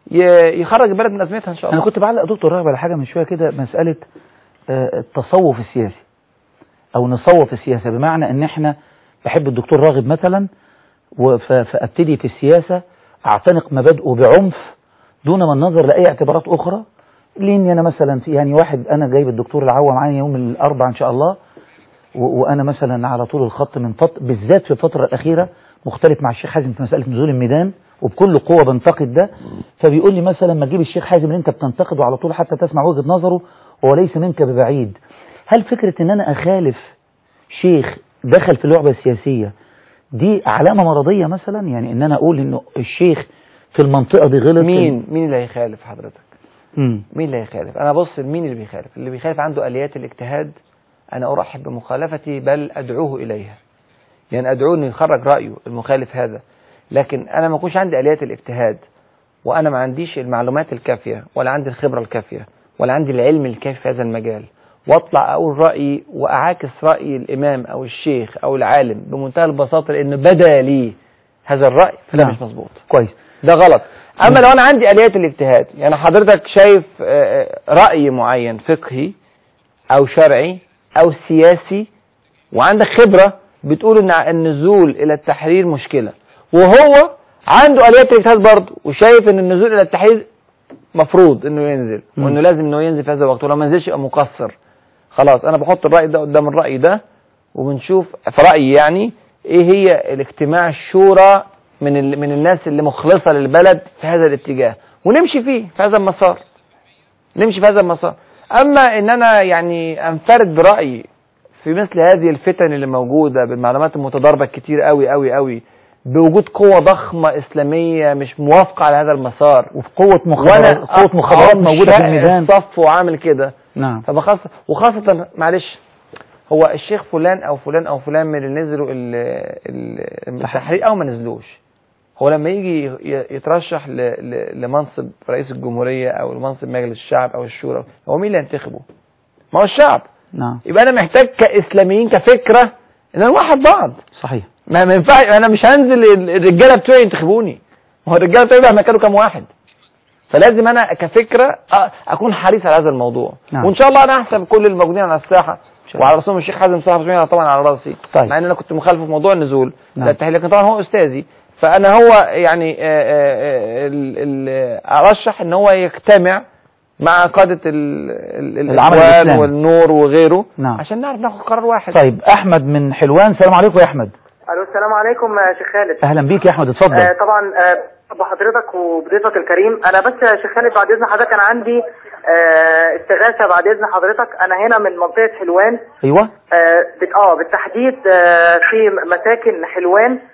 ي- يخرج البلد من ازمتها ان شاء الله انا كنت بعلق دكتور راغب على حاجه من شويه كده مساله آه، التصوف السياسي او نصوف السياسه بمعنى ان احنا بحب الدكتور راغب مثلا وف- فابتدي في السياسه اعتنق مبادئه بعنف دون ما النظر لاي اعتبارات اخرى لاني انا مثلا في يعني واحد انا جايب الدكتور العوا معايا يوم الاربعاء ان شاء الله و- وانا مثلا على طول الخط من فط... بالذات في الفتره الاخيره مختلف مع الشيخ حازم في مساله نزول الميدان وبكل قوه بنتقد ده فبيقول لي مثلا ما تجيب الشيخ حازم اللي انت بتنتقده على طول حتى تسمع وجهه نظره هو ليس منك ببعيد هل فكره ان انا اخالف شيخ دخل في اللعبه السياسيه دي علامه مرضيه مثلا يعني ان انا اقول انه الشيخ في المنطقه دي غلط مين مين اللي هيخالف حضرتك مم. مين اللي هيخالف انا بص مين اللي بيخالف اللي بيخالف عنده اليات الاجتهاد انا ارحب بمخالفتي بل ادعوه اليها يعني ادعوه انه يخرج رايه المخالف هذا لكن انا ما يكونش عندي اليات الاجتهاد وانا ما عنديش المعلومات الكافيه ولا عندي الخبره الكافيه ولا عندي العلم الكافي في هذا المجال واطلع اقول رايي واعاكس راي الامام او الشيخ او العالم بمنتهى البساطه لانه بدا لي هذا الراي فده نعم. مش مظبوط كويس ده غلط اما لو انا عندي اليات الاجتهاد يعني حضرتك شايف آه، آه، راي معين فقهي او شرعي او سياسي وعندك خبره بتقول ان النزول الى التحرير مشكله وهو عنده اليات الاجتهاد برضه وشايف ان النزول الى التحرير مفروض انه ينزل مم. وانه لازم انه ينزل في هذا الوقت ولو ما نزلش يبقى مقصر خلاص انا بحط الراي ده قدام الراي ده وبنشوف في رايي يعني ايه هي الاجتماع الشورى من ال... من الناس اللي مخلصه للبلد في هذا الاتجاه ونمشي فيه في هذا المسار نمشي في هذا المسار اما ان انا يعني انفرد برايي في مثل هذه الفتن اللي موجوده بالمعلومات المتضاربه كتير قوي قوي قوي بوجود قوه ضخمه اسلاميه مش موافقه على هذا المسار وفي قوه مخابرات قوه مخابرات موجوده في الميدان صف وعامل كده نعم فبخاصة وخاصة معلش هو الشيخ فلان او فلان او فلان من اللي نزلوا ال- ال- التحرير او ما نزلوش هو لما يجي ي- يترشح ل- ل- لمنصب رئيس الجمهورية او لمنصب مجلس الشعب او الشورى هو مين اللي ينتخبه ما هو الشعب نعم يبقى انا محتاج كاسلاميين كفكرة ان نوحد بعض صحيح ما ما ينفعش انا مش هنزل ال- الرجاله بتوعي ينتخبوني ما هو الرجاله بتوعي احنا كانوا كام واحد فلازم انا كفكره أ- اكون حريص على هذا الموضوع نعم. وان شاء الله انا احسب كل الموجودين على الساحه وعلى رسوم الشيخ حازم صاحب اسماعيل طبعا على راسي طيب. مع ان انا كنت مخالفه في موضوع النزول نعم. لا التحليل لكن طبعا هو استاذي فانا هو يعني آه، آه، آه، ال- ال- ارشح ان هو يجتمع مع قاده ال- ال- العمل الاخوان الإسلامي. والنور وغيره نعم. عشان نعرف ناخد قرار واحد طيب احمد من حلوان السلام عليكم يا احمد الو السلام عليكم يا شيخ خالد اهلا بيك يا احمد اتفضل آه طبعا آه بحضرتك وبضيفك الكريم انا بس يا شيخ خالد بعد اذن حضرتك انا عندي آه استغاثه بعد اذن حضرتك انا هنا من منطقه حلوان ايوه آه بت- اه بالتحديد آه في مساكن حلوان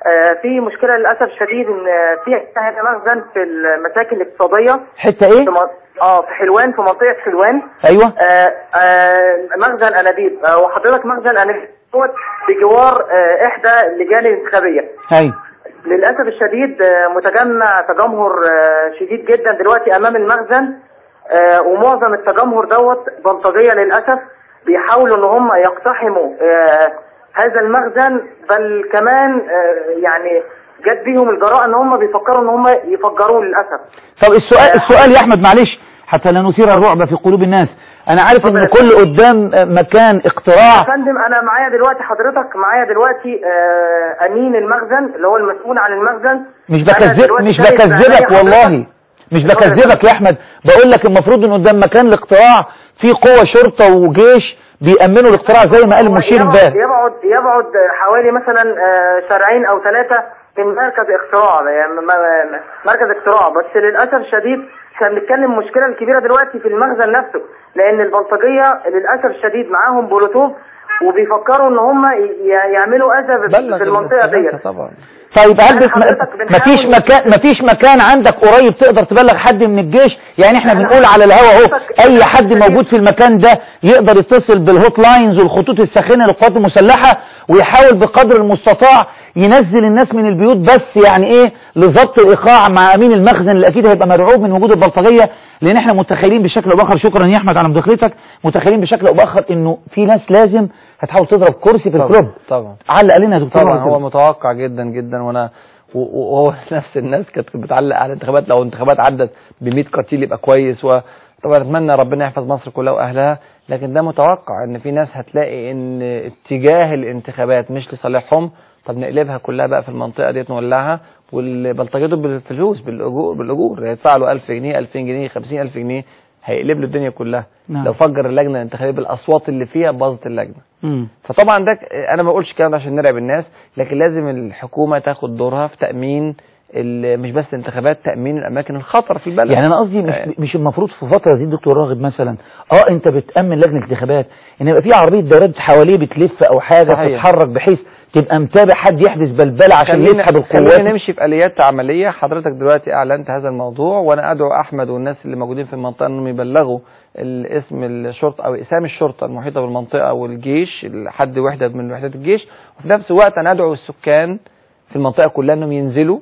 آه، في مشكله للاسف الشديد ان في هنا مخزن في المساكن الاقتصاديه حته ايه في من- اه في حلوان في منطقه حلوان ايوه آه، آه، مخزن انابيب آه، وحضرتك مخزن انابيب دوت بجوار آه، احدى اللجان الانتخابيه ايوه للاسف الشديد آه، متجمع تجمهر آه، شديد جدا دلوقتي امام المخزن آه، ومعظم التجمهر دوت بلطجيه للاسف بيحاولوا ان هم يقتحموا آه، هذا المخزن بل كمان آه، يعني جت بيهم الجراءه ان هم بيفكروا ان هم يفجروه للاسف طب السؤال السؤال يا احمد معلش حتى لا نثير الرعب في قلوب الناس انا عارف ان كل قدام مكان اقتراع يا فندم انا معايا دلوقتي حضرتك معايا دلوقتي آه، امين المخزن اللي هو المسؤول عن المخزن مش أنا بكذب دلوقتي مش شايف بكذبك بعينيا والله حضرتك. مش بكذبك يا احمد بقول لك المفروض ان قدام مكان الاقتراع في قوة شرطة وجيش بيأمنوا الاقتراع زي ما قال المشير يبعد امبارح يبعد يبعد حوالي مثلا آه، شارعين او ثلاثة من مركز اختراع يعني م- م- مركز اختراع بس للاسف الشديد احنا بنتكلم المشكله الكبيره دلوقتي في المخزن نفسه لان البلطجيه للاسف الشديد معاهم بلوتوث وبيفكروا ان هم ي- يعملوا اذى في المنطقه ديت طبعا طيب هل بس حضرتك بنحاول- مفيش مكان مفيش مكان عندك قريب تقدر تبلغ حد من الجيش يعني احنا بنقول على الهوا اهو اي حد موجود في المكان ده يقدر يتصل بالهوت لاينز والخطوط الساخنه للقوات المسلحه ويحاول بقدر المستطاع ينزل الناس من البيوت بس يعني ايه لضبط الايقاع مع امين المخزن اللي اكيد هيبقى مرعوب من وجود البلطجيه لان احنا متخيلين بشكل او باخر شكرا يا احمد على مداخلتك متخيلين بشكل او باخر انه في ناس لازم هتحاول تضرب كرسي في الكلوب طبعا علق لنا يا دكتور طبعا رغد هو كده. متوقع جدا جدا وانا و- و- وهو نفس الناس كانت بتعلق على الانتخابات لو الانتخابات عدت ب 100 قتيل يبقى كويس وطبعا اتمنى ربنا يحفظ مصر كلها واهلها لكن ده متوقع ان في ناس هتلاقي ان اتجاه الانتخابات مش لصالحهم طب نقلبها كلها بقى في المنطقه ديت نولعها والبلطجيه دول بالفلوس بالاجور بالاجور هيدفع له 1000 جنيه 2000 جنيه 50000 جنيه هيقلب له الدنيا كلها نعم. لو فجر اللجنه الانتخابيه بالاصوات اللي فيها باظت اللجنه مم. فطبعا ده ك- انا ما بقولش الكلام ده عشان نرعب الناس لكن لازم الحكومه تاخد دورها في تامين ال- مش بس انتخابات تامين الاماكن الخطر في البلد يعني انا قصدي مش, مش المفروض في فتره زي دكتور راغب مثلا اه انت بتامن لجنه انتخابات ان يبقى في عربيه دورات حواليه بتلف او حاجه صحيح. تتحرك بحيث تبقى متابع حد يحدث بلبله عشان خلينا- يسحب خلينا القوات نمشي في اليات عمليه حضرتك دلوقتي اعلنت هذا الموضوع وانا ادعو احمد والناس اللي موجودين في المنطقه انهم يبلغوا الاسم الشرطه او اسام الشرطه المحيطه بالمنطقه والجيش حد وحده من وحدات الجيش وفي نفس الوقت انا ادعو السكان في المنطقه كلها انهم ينزلوا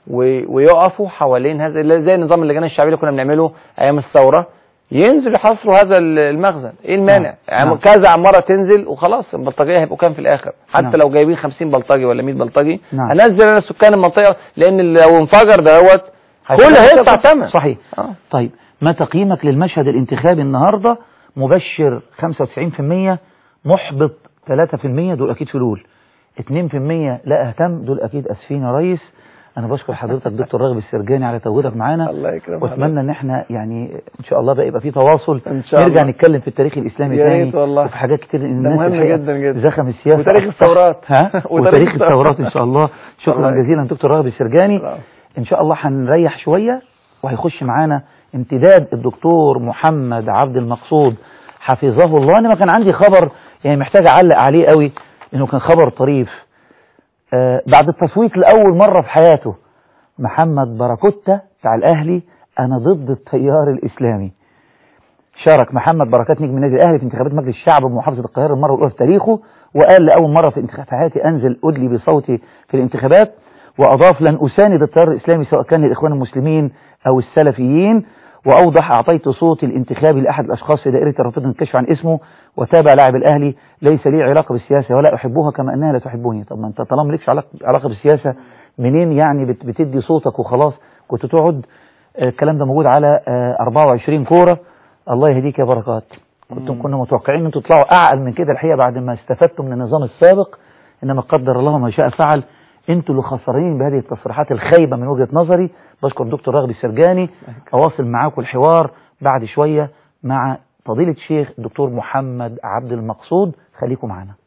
و- ويقفوا حوالين هذا اللي زي نظام اللجان الشعبيه اللي كنا بنعمله ايام الثوره ينزلوا يحاصروا هذا ال- المخزن ايه المانع يعني نعم. كذا عماره تنزل وخلاص البلطجيه هيبقوا كام في الاخر حتى نعم. لو جايبين 50 بلطجي ولا 100 بلطجي نعم. هنزل انا سكان المنطقه لان لو انفجر دوت كل هيدفع ثمن صحيح آه. طيب ما تقييمك للمشهد الانتخابي النهارده مبشر 95% محبط 3% دول اكيد فلول 2% لا اهتم دول اكيد اسفين يا ريس انا بشكر حضرتك دكتور راغب السرجاني على تواجدك معانا الله يكرمك واتمنى ان احنا يعني ان شاء الله بقى يبقى في تواصل إن شاء نرجع الله. نتكلم في التاريخ الاسلامي يا تاني ريت والله. وفي حاجات كتير لان ده الناس مهم الحقيقة جدا جدا. زخم السياسه وتاريخ أصبح- الثورات. ها وتاريخ وتاريخ الثورات. الثورات ان شاء الله شكرا الله جزيلا دكتور راغب السرجاني ان شاء الله هنريح شويه وهيخش معانا امتداد الدكتور محمد عبد المقصود حفظه الله انا ما كان عندي خبر يعني محتاج اعلق عليه قوي انه كان خبر طريف آه بعد التصويت لاول مره في حياته محمد باراكوتا بتاع الاهلي انا ضد التيار الاسلامي شارك محمد بركات نجم النادي الاهلي في انتخابات مجلس الشعب بمحافظه القاهره المره الاولى في تاريخه وقال لاول مره في انتخاب في حياتي انزل ادلي بصوتي في الانتخابات واضاف لن اساند التيار الاسلامي سواء كان الاخوان المسلمين او السلفيين واوضح اعطيت صوتي الانتخابي لاحد الاشخاص في دائره الرفض الكشف عن اسمه وتابع لاعب الاهلي ليس لي علاقه بالسياسه ولا احبها كما انها لا تحبني طب ما انت طالما مالكش علاقه علاقه بالسياسه منين يعني بت- بتدي صوتك وخلاص كنت تقعد آه، الكلام ده موجود على آه، 24 كوره الله يهديك يا بركات كنتم كنا متوقعين ان انتوا تطلعوا اعقل من كده الحقيقه بعد ما استفدتم من النظام السابق انما قدر الله ما شاء فعل انتوا اللي خسرانين بهذه التصريحات الخايبه من وجهه نظري بشكر الدكتور راغب السرجاني اواصل معاكم الحوار بعد شويه مع فضيله الشيخ الدكتور محمد عبد المقصود خليكم معنا